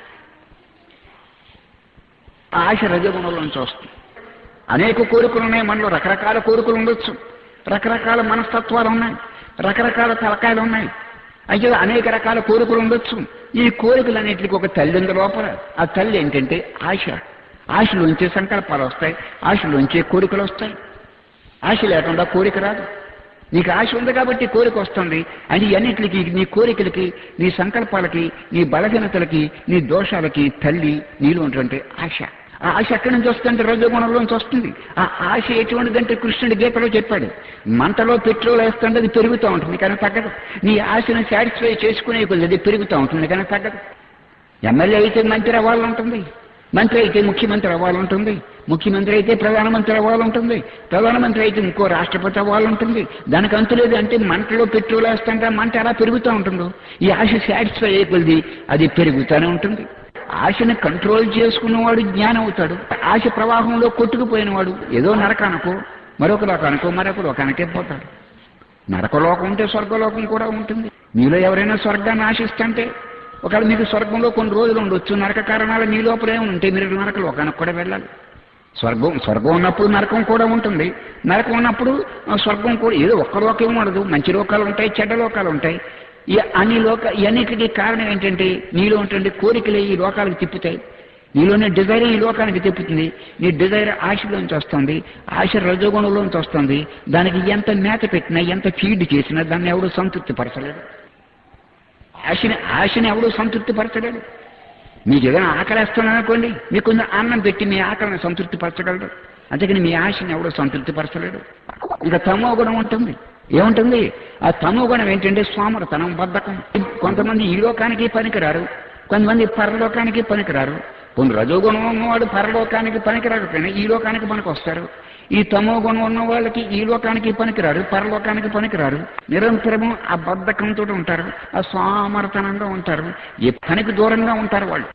Speaker 1: ఆ ఆశ రజగుణంలోంచి వస్తుంది అనేక కోరికలు ఉన్నాయి మనలో రకరకాల కోరికలు ఉండొచ్చు రకరకాల మనస్తత్వాలు ఉన్నాయి రకరకాల తలకాయలు ఉన్నాయి అయితే అనేక రకాల కోరికలు ఉండొచ్చు ఈ కోరికలన్నింటికి ఒక తల్లి ఉంది లోపల ఆ తల్లి ఏంటంటే ఆశ ఆశలోంచి సంకల్పాలు వస్తాయి ఆశలోంచి కోరికలు వస్తాయి ఆశ లేకుండా కోరిక రాదు నీకు ఆశ ఉంది కాబట్టి కోరిక వస్తుంది అని ఇవన్నిటికి నీ కోరికలకి నీ సంకల్పాలకి నీ బలహీనతలకి నీ దోషాలకి తల్లి నీలో ఉన్నటువంటి ఆశ ఆ ఆశ ఎక్కడి నుంచి వస్తుందంటే రజోగుణంలోంచి వస్తుంది ఆ ఆశ ఎటువంటిదంటే కృష్ణుడి గీతలో చెప్పాడు మంటలో పెట్రోల్ వేస్తుంటే అది పెరుగుతూ ఉంటుంది కానీ తగ్గదు నీ ఆశను సాటిస్ఫై చేసుకునే కొద్ది అది పెరుగుతూ ఉంటుంది కానీ తగ్గదు ఎమ్మెల్యే అయితే మంత్రి అవ్వాలంటుంది మంత్రి అయితే ముఖ్యమంత్రి అవ్వాలంటుంది ముఖ్యమంత్రి అయితే ప్రధానమంత్రి అవ్వాలంటుంది ప్రధానమంత్రి అయితే ఇంకో రాష్ట్రపతి అవ్వాలంటుంది దానికి అంతు లేదు అంటే మంటలో పెట్రోల్ వేస్తుంటే మంట ఎలా పెరుగుతూ ఉంటుందో ఈ ఆశ సాటిస్ఫై అయిపోయింది అది పెరుగుతూనే ఉంటుంది ఆశని కంట్రోల్ చేసుకున్నవాడు జ్ఞానం అవుతాడు ఆశ ప్రవాహంలో కొట్టుకుపోయినవాడు ఏదో నరకానికో మరొక లోకానికో మరొక లోకానికే పోతాడు నరకలోకం ఉంటే స్వర్గలోకం కూడా ఉంటుంది మీలో ఎవరైనా స్వర్గాన్ని ఆశిస్తుంటే ఒకవేళ మీకు స్వర్గంలో కొన్ని రోజులు ఉండొచ్చు నరక కారణాలు మీ లోపల ఏమి ఉంటే మీరు నరక లోకానికి కూడా వెళ్ళాలి స్వర్గం స్వర్గం ఉన్నప్పుడు నరకం కూడా ఉంటుంది నరకం ఉన్నప్పుడు ఆ, స్వర్గం కూడా ఏదో ఒక్క లోకం ఉండదు మంచి లోకాలు ఉంటాయి చెడ్డ లోకాలు ఉంటాయి ఈ అన్ని లోక ఇవన్నిటికీ కారణం ఏంటంటే నీలో ఉంటుంది కోరికలే ఈ లోకాలకు తిప్పుతాయి నీలోని డిజైర్ ఈ లోకానికి తిప్పుతుంది నీ డిజైర్ ఆశలోంచి వస్తుంది ఆశ రజోగుణంలోంచి వస్తుంది దానికి ఎంత మేత పెట్టినా ఎంత ఫీడ్ చేసినా దాన్ని ఎవడు సంతృప్తి పరచలేడు ఆశని ఆశని ఎవడు సంతృప్తి పరచలేడు మీకు ఏదైనా ఆకలిస్తున్నాను అనుకోండి మీకు కొంచెం అన్నం పెట్టి మీ ఆకలిని సంతృప్తి పరచగలరు అంతేకాని మీ ఆశని ఎవడో సంతృప్తి పరచలేడు ఇంకా తమో గుణం ఉంటుంది ఏముంటుంది ఆ తమో గుణం ఏంటంటే స్వామరతనం బద్ధకం కొంతమంది ఈ లోకానికి పనికిరారు కొంతమంది పరలోకానికి పనికిరారు కొన్ని రజోగుణం ఉన్నవాడు పరలోకానికి పనికిరారు కానీ ఈ లోకానికి పనికి వస్తారు ఈ తమో గుణం ఉన్న వాళ్ళకి ఈ లోకానికి పనికిరారు పరలోకానికి పనికిరారు నిరంతరము ఆ బద్ధకంతో ఉంటారు ఆ స్వామర్తనంగా ఉంటారు ఏ పనికి దూరంగా ఉంటారు వాళ్ళు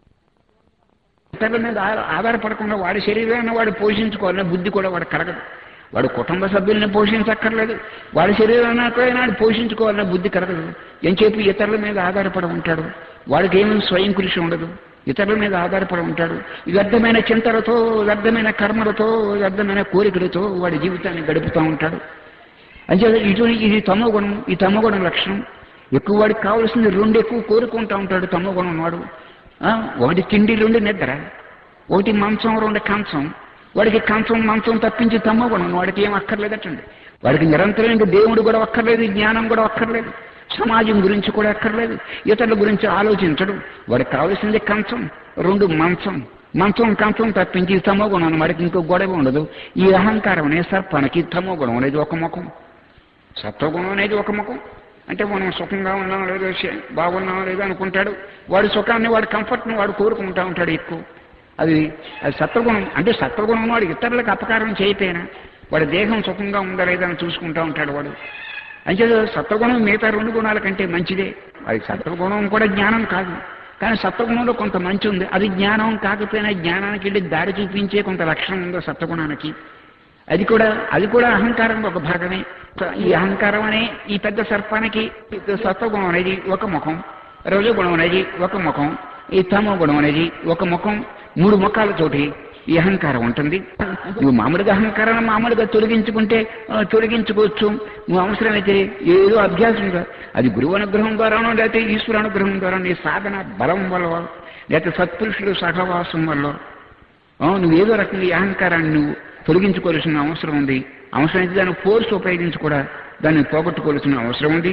Speaker 1: ఇతరుల మీద ఆ- ఆధారపడకుండా వాడి శరీరాన్ని వాడు పోషించుకోవాలనే బుద్ధి కూడా వాడు కలగదు వాడు కుటుంబ సభ్యుల్ని పోషించక్కర్లేదు వాడి శరీరాన్ని వాడు పోషించుకోవాలనే బుద్ధి కలగదు ఏం చెప్పి ఇతరుల మీద ఆధారపడి ఉంటాడు వాడికి ఏమీ స్వయం కృషి ఉండదు ఇతరుల మీద ఆధారపడి ఉంటాడు వ్యర్థమైన చింతలతో వ్యర్థమైన కర్మలతో వ్యర్థమైన కోరికలతో వాడి జీవితాన్ని గడుపుతూ ఉంటాడు అంటే ఇటు ఇది తమో గుణం ఈ తమో గుణం లక్షణం ఎక్కువ వాడికి కావాల్సింది రెండు ఎక్కువ కోరుకుంటా ఉంటాడు తమో గుణం వాడు ఆ, ఒకటి తిండి రెండు నిద్ర ఒకటి మంచం రెండు కంచం వాడికి కంచం మంచం తప్పించి తమో గుణం వాడికి ఏం అక్కర్లేదటండి వాడికి నిరంతరం ఇంకా దేవుడు కూడా అక్కర్లేదు జ్ఞానం కూడా అక్కర్లేదు సమాజం గురించి కూడా అక్కర్లేదు ఇతరుల గురించి ఆలోచించడు వాడికి కావాల్సింది కంచం రెండు మంచం మంచం కంచం తప్పించి తమో గుణం వాడికి ఇంకో గొడవ ఉండదు ఈ అహంకారం అనే సర్పానికి తమో గుణం అనేది ఒక ముఖం సత్వగుణం అనేది ఒక ముఖం అంటే మనం సుఖంగా ఉన్నాం లేదో శ- బాగున్నాం లేదో అనుకుంటాడు వాడి సుఖాన్ని వాడి కంఫర్ట్ని వాడు కోరుకుంటా ఉంటాడు ఎక్కువ అది అది సత్వగుణం అంటే సత్వగుణం వాడు ఇతరులకు అపకారం చేయకపోయినా వాడి దేహం సుఖంగా ఉందా లేదా అని చూసుకుంటా ఉంటాడు వాడు అంటే సత్వగుణం మిగతా రెండు గుణాల కంటే మంచిదే అది సత్వగుణం కూడా జ్ఞానం కాదు కానీ సత్వగుణంలో కొంత మంచి ఉంది అది జ్ఞానం కాకపోయినా జ్ఞానానికి వెళ్ళి దారి చూపించే కొంత లక్షణం ఉందో సత్వగుణానికి అది కూడా అది కూడా అహంకారంలో ఒక భాగమే ఈ అహంకారం అనే ఈ పెద్ద సర్పానికి సత్వగుణం అనేది ఒక ముఖం రజోగుణం అనేది ఒక ముఖం ఈ తమో గుణం అనేది ఒక ముఖం మూడు ముఖాలతోటి ఈ అహంకారం ఉంటుంది నువ్వు మామూలుగా అహంకారాన్ని మామూలుగా తొలగించుకుంటే ఆ, తొలగించుకోవచ్చు నువ్వు అవసరమైతే ఏదో అభ్యాసంగా అది గురువు అనుగ్రహం ద్వారానో లేకపోతే ఈశ్వర అనుగ్రహం ద్వారా నీ సాధన బలం వల్ల లేకపోతే సత్పురుషులు సహవాసం వల్ల ఆ, నువ్వు ఏదో రకంగా ఈ అహంకారాన్ని నువ్వు తొలగించుకోవాల్సిన అవసరం ఉంది అవసరమైతే దాన్ని ఫోర్స్ ఉపయోగించి కూడా దాన్ని పోగొట్టుకోవాల్సిన అవసరం ఉంది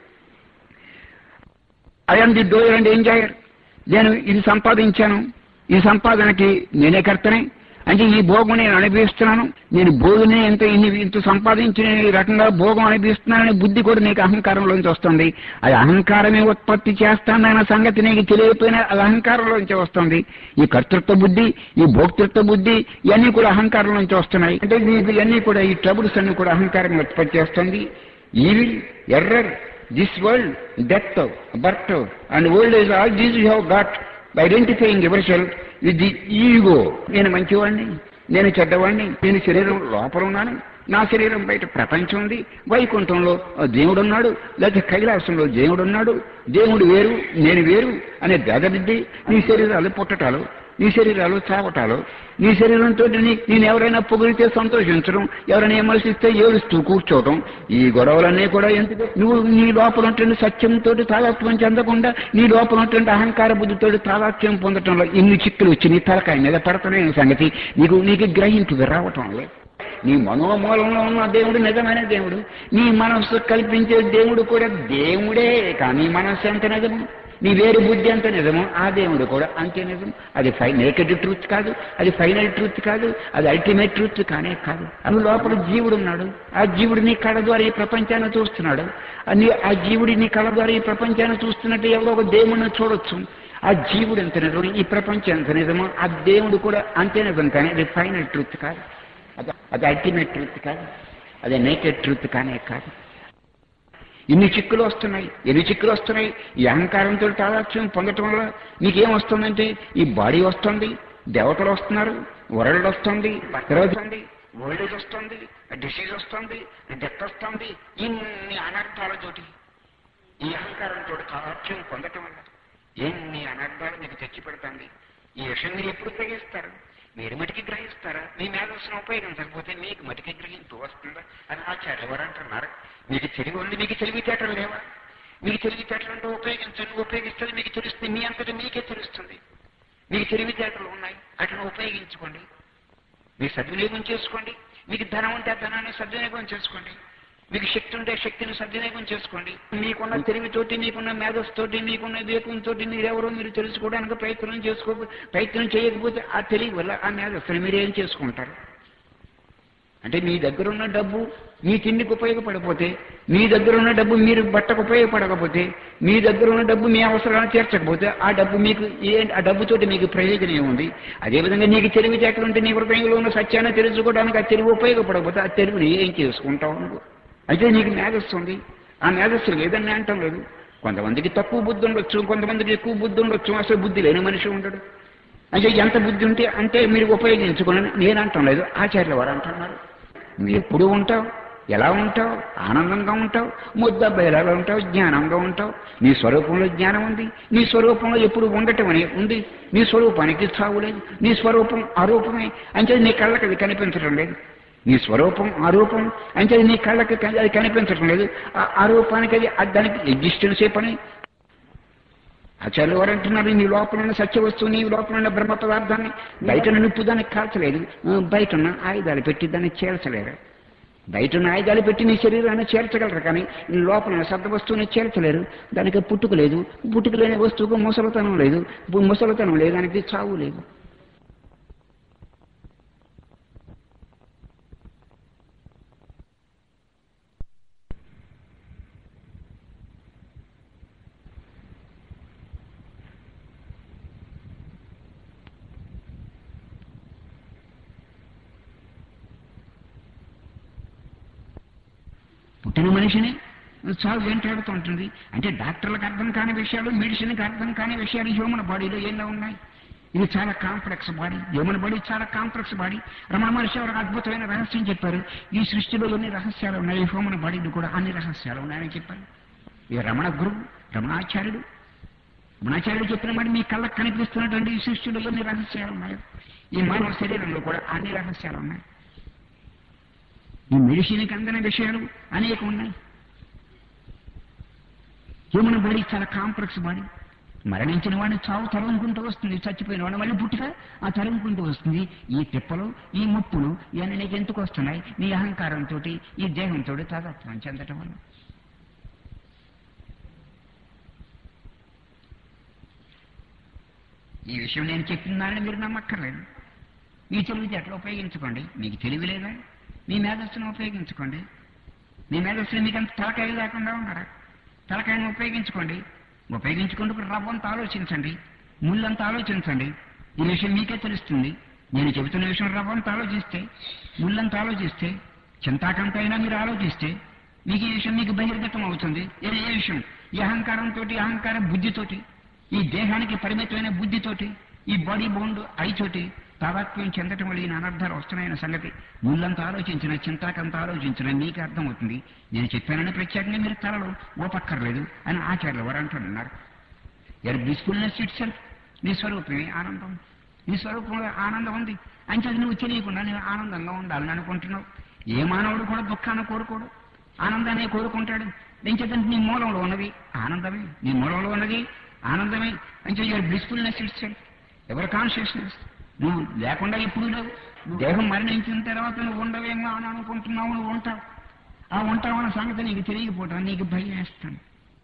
Speaker 1: I'm the doer and enjoyer నేను ఇది సంపాదించాను ఈ సంపాదనకి నేనే కర్తనే అంటే ఈ భోగం నేను అనుభవిస్తున్నాను నేను భోగిని ఎంత ఇన్ని ఇంత సంపాదించిన ఈ రకంగా భోగం అనుభవిస్తున్నాననే బుద్ధి కూడా నీకు అహంకారంలోంచి వస్తుంది అది అహంకారమే ఉత్పత్తి చేస్తానన్న సంగతి నీకు తెలియకపోయినా అది అహంకారంలోంచి వస్తుంది ఈ కర్తృత్వ బుద్ధి ఈ భోక్తృత్వ బుద్ధి ఇవన్నీ కూడా అహంకారంలోంచి వస్తున్నాయి అంటే నీకు ఇవన్నీ కూడా ఈ ట్రబుల్స్ అన్ని కూడా అహంకారం ఉత్పత్తి చేస్తుంది evil error this world death birth and old age all these you have got by identifying ever self with the ego నేను మంచివాడిని నేను చెడ్డవాడిని నేను శరీరం లోపల ఉన్నాను నా శరీరం బయట ప్రపంచం ఉంది వైకుంఠంలో దేవుడు ఉన్నాడు లేకపోతే కైలాసంలో దేవుడు ఉన్నాడు దేవుడు వేరు నేను వేరు అనే భేదబుద్ధి నీ శరీరాలు పుట్టటాలు నీ శరీరాలు చావటాలు నీ శరీరంతో నీ- నేను ఎవరైనా పొగిడితే సంతోషించడం ఎవరైనా విమర్శిస్తే ఏడుస్తూ కూర్చోవడం ఈ గొడవలన్నీ కూడా ఎందుకు నువ్వు నీ లోపల ఉన్నటువంటి సత్యంతో తాదాత్మ్యం చెందకుండా నీ లోపల ఉన్నటువంటి అహంకార బుద్ధితో తాదాత్మ్యం పొందటంలో ఇన్ని చిక్కులు వచ్చి నీ తలకాయ మీద పడుతున్నాయి సంగతి నీకు నీకు గ్రహింపు రావటం లేదు నీ మనోమూలంలో ఉన్న దేవుడు నిజమైన దేవుడు నీ మనస్సు కల్పించే దేవుడు కూడా దేవుడే కానీ మనస్సు ఎంత నిజము నీ వేరు బుద్ధి ఎంత నిజము ఆ దేవుడు కూడా అంతే నిజం అది ఫై నేకెడ్ ట్రూత్ కాదు అది ఫైనల్ ట్రూత్ కాదు అది అల్టిమేట్ ట్రూత్ కానే కాదు అను లోపల జీవుడు ఉన్నాడు ఆ జీవుడు నీ కళ ద్వారా ఈ ప్రపంచాన్ని చూస్తున్నాడు అని ఆ జీవుడి నీ కళ ద్వారా ఈ ప్రపంచాన్ని చూస్తున్నట్టు ఎవరో ఒక దేవుడిని చూడొచ్చు ఆ జీవుడు ఎంత నిజం ఈ ప్రపంచం ఎంత నిజమో ఆ దేవుడు కూడా అంతే నిజం కానీ అది ఫైనల్ ట్రూత్ కాదు అది అది అల్టిమేట్ ట్రూత్ కాదు అది నేకెడ్ ట్రూత్ కానే కాదు ఇన్ని చిక్కులు వస్తున్నాయి ఎన్ని చిక్కులు వస్తున్నాయి ఈ అహంకారంతో తాదాత్మ్యం పొందటం వల్ల నీకేం వస్తుందంటే ఈ బాడీ వస్తుంది దేవతలు వస్తున్నారు వరల్డ్ వస్తుంది బర్త్ వస్తుంది ఓల్డ్ ఏజ్ వస్తుంది డిసీజ్ వస్తుంది డెత్ వస్తుంది ఇన్ని అనర్థాలతోటి ఈ అహంకారంతో తాదాత్మ్యం పొందటం వల్ల ఎన్ని అనర్థాలు మీకు తెచ్చి పెడుతుంది ఈ విషయం మీరు ఎప్పుడు గ్రహిస్తారు మీరు మటుకి గ్రహిస్తారా మీ మేధస్సును ఉపయోగించకపోతే మీకు మటుకి గ్రహింపు వస్తుందా అని ఆచార్య వారు అంటున్నారు మీకు తెలివి ఉంది మీకు తెలివితేటలు లేవా మీకు తెలివితేటలు అంటే ఉపయోగించండి ఉపయోగిస్తుంది మీకు తెలుస్తుంది మీ అంతటి మీకే తెలుస్తుంది మీకు తెలివితేటలు ఉన్నాయి అట్లా ఉపయోగించుకోండి మీరు సద్వినియోగం చేసుకోండి మీకు ధనం ఉంటే ఆ ధనాన్ని సద్వినియోగం చేసుకోండి మీకు శక్తి ఉంటే శక్తిని సద్వినియోగం చేసుకోండి మీకున్న తెలివితోటి మీకున్న మేధస్సుతోటి మీకున్న వివేకంతో మీరెవరో మీరు తెలుసుకోవడానికి ప్రయత్నం చేసుకో ప్రయత్నం చేయకపోతే ఆ తెలివి వల్ల ఆ మేధస్సుని మీరు ఏం చేసుకుంటారు అంటే మీ దగ్గర ఉన్న డబ్బు మీ తిండికి ఉపయోగపడకపోతే మీ దగ్గర ఉన్న డబ్బు మీరు బట్టకు ఉపయోగపడకపోతే మీ దగ్గర ఉన్న డబ్బు మీ అవసరాలను తీర్చకపోతే ఆ డబ్బు మీకు ఏ ఆ డబ్బుతోటి మీకు ప్రయోజనం ఏముంది అదేవిధంగా నీకు తెలివితేటలు ఉంటే నీ హృదయంలో ఉన్న సత్యాన్ని తెలుసుకోవడానికి ఆ తెలివి ఉపయోగపడకపోతే ఆ తెలివిని ఏం చేసుకుంటావు నువ్వు అయితే నీకు మేధస్సు ఉంది ఆ మేధస్సు లేదని అంటాం లేదు కొంతమందికి తక్కువ బుద్ధి ఉండొచ్చు కొంతమందికి ఎక్కువ బుద్ధి ఉండొచ్చు అసలు బుద్ధి లేని మనిషి ఉండడు అంటే ఎంత బుద్ధి ఉంటే అంటే మీరు ఉపయోగించుకోనని నేను అంటాం లేదు ఆచార్యుల వారు అంటున్నారు నువ్వు ఎప్పుడు ఉంటావు ఎలా ఉంటావు ఆనందంగా ఉంటావు ముద్ద బయలాగా ఉంటావు జ్ఞానంగా ఉంటావు నీ స్వరూపంలో జ్ఞానం ఉంది నీ స్వరూపంలో ఎప్పుడు ఉండటం అని ఉంది నీ స్వరూపానికి చావు లేదు నీ స్వరూపం అరూపమే అంటే నీ కళ్ళకి అది కనిపించడం లేదు నీ స్వరూపం ఆరూపం అంటే నీ కళ్ళకి క- అది కనిపించడం లేదు ఆ ఆరూపానికి అది అది దానికి ఎగ్జిస్టెన్స్ ఏ పని ఆచార్యులు వారు అంటున్నారు నీ లోపల ఉన్న సత్య వస్తువు నీ లోపల ఉన్న బ్రహ్మ పదార్థాన్ని బయట నిప్పు దాన్ని కాల్చలేదు ఆ, బయట ఉన్న ఆయుధాలు పెట్టి దాన్ని చేర్చలేరు బయట ఉన్న ఆయుధాలు పెట్టి నీ శరీరాన్ని చేర్చగలరు కానీ నీ లోపల ఉన్న శబ్ద వస్తువుని చేర్చలేరు దానికి పుట్టుక లేదు పుట్టుక లేని వస్తువుకు ముసలితనం లేదు పు- ముసలితనం లేదు దానికి చావు లేదు పుట్టిన మనిషిని చావు వెంటాడుతూ ఉంటుంది అంటే డాక్టర్లకు అర్థం కాని విషయాలు మెడిసిన్కి అర్థం కాని విషయాలు హ్యూమన్ బాడీలో ఎన్నో ఉన్నాయి ఇది చాలా కాంప్లెక్స్ బాడీ హ్యూమన్ బాడీ చాలా కాంప్లెక్స్ బాడీ రమణ మహర్షి ఒక అద్భుతమైన రహస్యం చెప్పారు ఈ సృష్టిలో ఎన్ని రహస్యాలు ఉన్నాయి హ్యూమన్ బాడీలో కూడా అన్ని రహస్యాలు ఉన్నాయని చెప్పారు ఈ రమణ గురువు రమణాచార్యుడు రమణాచార్యుడు చెప్పిన మాట మీ కళ్ళకు కనిపిస్తున్నటువంటి ఈ సృష్టిలో ఎన్ని రహస్యాలు ఉన్నాయి ఈ మానవ శరీరంలో కూడా అన్ని రహస్యాలు ఉన్నాయి ఈ మెడిసిన్కి అందని విషయాలు అనేక ఉన్నాయి హ్యూమన్ బాడీ చాలా కాంప్లెక్స్ బాడీ మరణించిన వాడిని చావు తరుముకుంటూ వస్తుంది చచ్చిపోయిన వాడిని మళ్ళీ పుట్టుక ఆ తరుముకుంటూ వస్తుంది ఈ తిప్పలు ఈ ముప్పులు ఇవన్నీ నీకు ఎందుకు వస్తున్నాయి నీ అహంకారంతో ఈ దేహంతో తాదాత్మ్యం చెందటం వల్ల ఈ విషయం నేను చెప్తున్నానని మీరు నమ్మక్కర్లేదు మీ తెలివితేటలు ఉపయోగించుకోండి మీకు తెలివి లేదా మీ మేధస్సును ఉపయోగించుకోండి మీ మేధస్సుని మీకు అంత తలకాయ లేకుండా ఉన్నారా తలకాయను ఉపయోగించుకోండి ఉపయోగించుకుంటూ రవ్వంత ఆలోచించండి ముళ్ళంత ఆలోచించండి ఈ విషయం మీకే తెలుస్తుంది నేను చెబుతున్న విషయం రవ్వంత ఆలోచిస్తే ముళ్ళంత ఆలోచిస్తే చింతాకంత అయినా మీరు ఆలోచిస్తే మీకు ఈ విషయం మీకు బహిర్గతం అవుతుంది ఏ ఏ విషయం ఈ అహంకారంతో అహంకార బుద్ధితోటి ఈ దేహానికి పరిమితమైన బుద్ధితోటి ఈ బాడీ బౌండ్ ఐతోటి తాదాత్మ్యం చెందటం వల్ల ఈ అనర్థాలు వస్తున్నాయన్న సంగతి ముళ్ళంత ఆలోచించిన చింతాకంత ఆలోచించిన మీకు అర్థమవుతుంది నేను చెప్పానని ప్రత్యేకంగా మీరు తలలో ఓపక్కర్లేదు అని ఆచార్యులు వారు అంటున్నారు యర్ బ్లిస్ఫుల్నెస్ ఇట్ సెల్ఫ్ నీ స్వరూపమే ఆనందం నీ స్వరూపంలో ఆనందం ఉంది అంటే అది నువ్వు తెలియకుండా నేను ఆనందంగా ఉండాలని అనుకుంటున్నావు ఏ మానవుడు కూడా దుఃఖాన్ని కోరుకోడు ఆనందాన్ని కోరుకుంటాడు ఎంచేతంటే నీ మూలంలో ఉన్నది ఆనందమే నీ మూలంలో ఉన్నది ఆనందమే అంటే your blissfulness itself every consciousness నువ్వు లేకుండా ఎప్పుడు లేవు దేహం మరణించిన తర్వాత నువ్వు ఉండవేమో అని అనుకుంటున్నావు నువ్వు ఉంటావు ఆ ఉంటావు అన్న సంగతి నీకు తెలియకపోవటం నీకు భయం వేస్తాను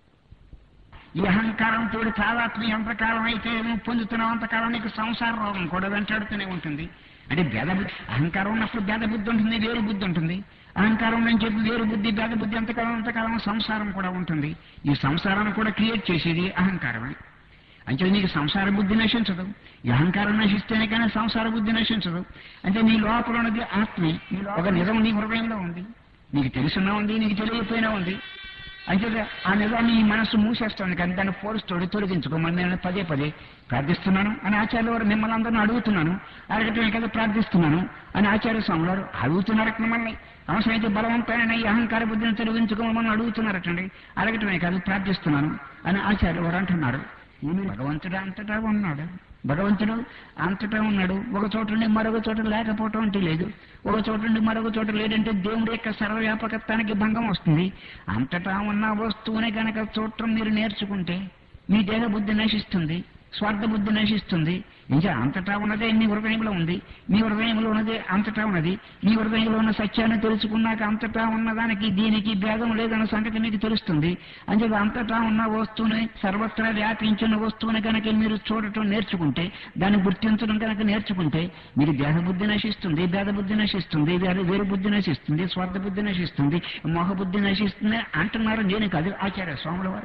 Speaker 1: ఈ అహంకారంతో తాదాత్మ్యం ఎంతకాలం అయితే నువ్వు పొందుతున్నావు అంతకాలం నీకు సంసార రోగం కూడా వెంటాడుతూనే ఉంటుంది అంటే భేద బుద్ధి అహంకారం ఉన్నప్పుడు భేద బుద్ధి ఉంటుంది వేరు బుద్ధి ఉంటుంది అహంకారం నుంచి చెప్పి వేరు బుద్ధి భేద బుద్ధి ఎంతకాలం అంతకాలం సంసారం కూడా ఉంటుంది ఈ సంసారాన్ని కూడా క్రియేట్ చేసేది అహంకారమే అంటే నీకు సంసార బుద్ధి నశించదు ఈ అహంకారం నశిస్తేనే కానీ సంసార బుద్ధి నశించదు అంటే నీ లోపల ఉన్నది ఆత్మే నీ లో- ఒక నిజం నీ హృదయంలో ఉంది నీకు తెలుసున్నా ఉంది నీకు తెలియకపోయినా ఉంది అంటే ఆ నిజాన్ని ఈ మనస్సు మూసేస్తుంది కానీ దాన్ని పోరుస్తోడు తొలగించుకోమని నేను పదే పదే ప్రార్థిస్తున్నాను అని ఆచార్య వారు మిమ్మల్ని అందరిని అడుగుతున్నాను అడగటమే కదా ప్రార్థిస్తున్నాను అని ఆచార్య స్వామి వారు అడుగుతున్నారు మిమ్మల్ని అవసరమైతే బలవంతమైన ఈ అహంకార బుద్ధిని తొలగించుకోమని అడుగుతున్నారటండి అడగటమే కాదు ప్రార్థిస్తున్నాను అని ఆచార్య వారు అంటున్నారు ఈమె భగవంతుడు అంతటా ఉన్నాడు భగవంతుడు అంతటా ఉన్నాడు ఒక చోట నుండి మరొక చోట లేకపోవటం అంటే లేదు ఒక చోట నుండి మరొక చోట లేదంటే దేవుడి యొక్క సర్వవ్యాపకత్వానికి భంగం వస్తుంది అంతటా ఉన్న వస్తువుని కనుక చూడటం మీరు నేర్చుకుంటే మీ దేహ బుద్ధి నశిస్తుంది స్వార్థ బుద్ధి నశిస్తుంది ఇంకా అంతటా ఉన్నదే నీ హృదయంలో ఉంది నీ హృదయంలో ఉన్నదే అంతటా ఉన్నది నీ హృదయంలో ఉన్న సత్యాన్ని తెలుసుకున్నాక అంతటా ఉన్నదానికి దీనికి భేదం లేదన్న సంగతి మీకు తెలుస్తుంది అంచేది అంతటా ఉన్న వస్తువుని సర్వత్రా వ్యాపించిన వస్తువుని కనుక మీరు చూడటం నేర్చుకుంటే దాన్ని గుర్తించడం కనుక నేర్చుకుంటే మీకు దేహ బుద్ధి నశిస్తుంది భేద బుద్ధి నశిస్తుంది వేరే వేరు బుద్ధి నశిస్తుంది స్వార్థ బుద్ధి నశిస్తుంది మోహ బుద్ధి నశిస్తుంది అంటున్నారు నేను కాదు ఆచార్య స్వాముల వారు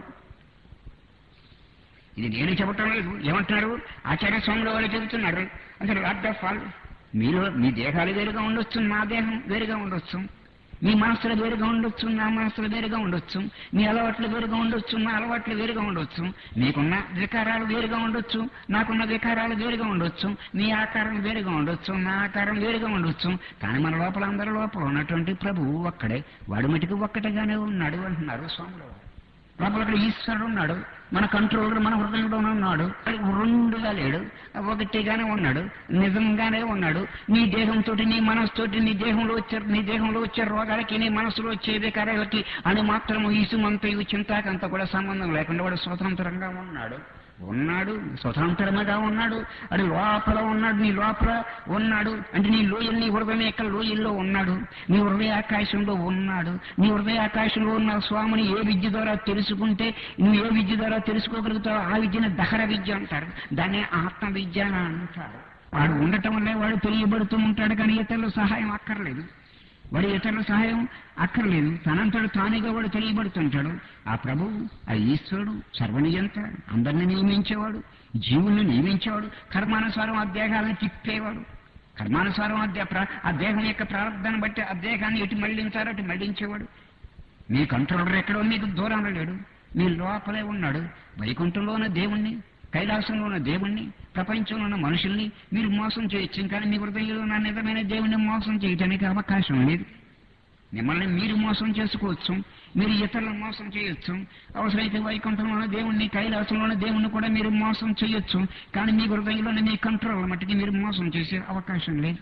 Speaker 1: ఇది నేను చెప్పటం లేదు ఏమంటున్నారు ఆచార్య స్వాముల వారు చెబుతున్నారు అసలు లాట్ ఆఫ్ ఆల్ మీరు మీ దేహాలు వేరుగా ఉండొచ్చు నా దేహం వేరుగా ఉండొచ్చు మీ మనసులు వేరుగా ఉండొచ్చు నా మనసులు వేరుగా ఉండొచ్చు మీ అలవాట్లు వేరుగా ఉండొచ్చు నా అలవాట్లు వేరుగా ఉండొచ్చు మీకున్న వికారాలు వేరుగా ఉండొచ్చు నాకున్న వికారాలు వేరుగా ఉండొచ్చు మీ ఆకారం వేరుగా ఉండొచ్చు నా ఆకారం వేరుగా ఉండొచ్చు కానీ మన లోపల అందరి లోపల ఉన్నటువంటి ప్రభువు ఒక్కడే వాడి మటుకు ఒక్కటిగానే ఉన్నాడు అంటున్నారు స్వాముల వారు లోపల అక్కడ ఈశ్వరుడు ఉన్నాడు మన కంట్రోలర్ మన హృదయంలోనే ఉన్నాడు రెండుగా లేడు ఒకటిగానే ఉన్నాడు నిజంగానే ఉన్నాడు నీ దేహంతో నీ మనసుతోటి నీ దేహంలో వచ్చే నీ దేహంలో వచ్చే రోగాలకి నీ మనసులో వచ్చే వికారాలకి అని మాత్రము ఈసుమంతయు చింతాకంత కూడా సంబంధం లేకుండా వాడు స్వతంత్రంగా ఉన్నాడు ఉన్నాడు స్వతంత్రముగా ఉన్నాడు అది లోపల ఉన్నాడు నీ లోపల ఉన్నాడు అంటే నీ లోయలు నీ హృదయం యొక్క లోయల్లో ఉన్నాడు నీ హృదయ ఆకాశంలో ఉన్నాడు నీ హృదయ ఆకాశంలో ఉన్న స్వామిని ఏ విద్య ద్వారా తెలుసుకుంటే నువ్వు ఏ విద్య ద్వారా తెలుసుకోగలుగుతావు ఆ విద్యను దహర విద్య అంటారు దాన్ని ఆత్మ విద్య అని అంటారు వాడు ఉండటం వల్లే వాడు తెలియబడుతూ ఉంటాడు కానీ ఇతరుల సహాయం అక్కర్లేదు వాడు ఇతరుల సహాయం అక్కర్లేదు తనంతడు తానుగా వాడు తెలియబడుతుంటాడు ఆ ప్రభువు ఆ ఈశ్వరుడు సర్వనియంత అందరిని నియమించేవాడు జీవుల్ని నియమించేవాడు కర్మానుసారం ఆ దేహాలను తిప్పేవాడు కర్మానుసారం ఆ దే- ప్ర- ఆ దేహం యొక్క ప్రారంభాన్ని బట్టి ఆ దేహాన్ని ఎటు మళ్లించారో అటు మళ్లించేవాడు మీ కంట్రోలర్ ఎక్కడో మీకు దూరంలో లేడు మీ లోపలే ఉన్నాడు వైకుంఠంలో ఉన్న దేవుణ్ణి కైలాసంలో ఉన్న దేవుణ్ణి ప్రపంచంలో ఉన్న మనుషుల్ని మీరు మోసం చేయొచ్చు కానీ మీ హృదయంలో ఉన్న నిజమైన దేవుణ్ణి మోసం చేయడానికి అవకాశం లేదు మిమ్మల్ని మీరు మోసం చేసుకోవచ్చు మీరు ఇతరులను మోసం చేయొచ్చు అవసరమైతే వైకుంఠంలో ఉన్న దేవుణ్ణి కైలాసంలో ఉన్న దేవుణ్ణి కూడా మీరు మోసం చేయొచ్చు కానీ మీ హృదయంలోని మీ కంట్రోల్ మట్టుకి మీరు మోసం చేసే అవకాశం లేదు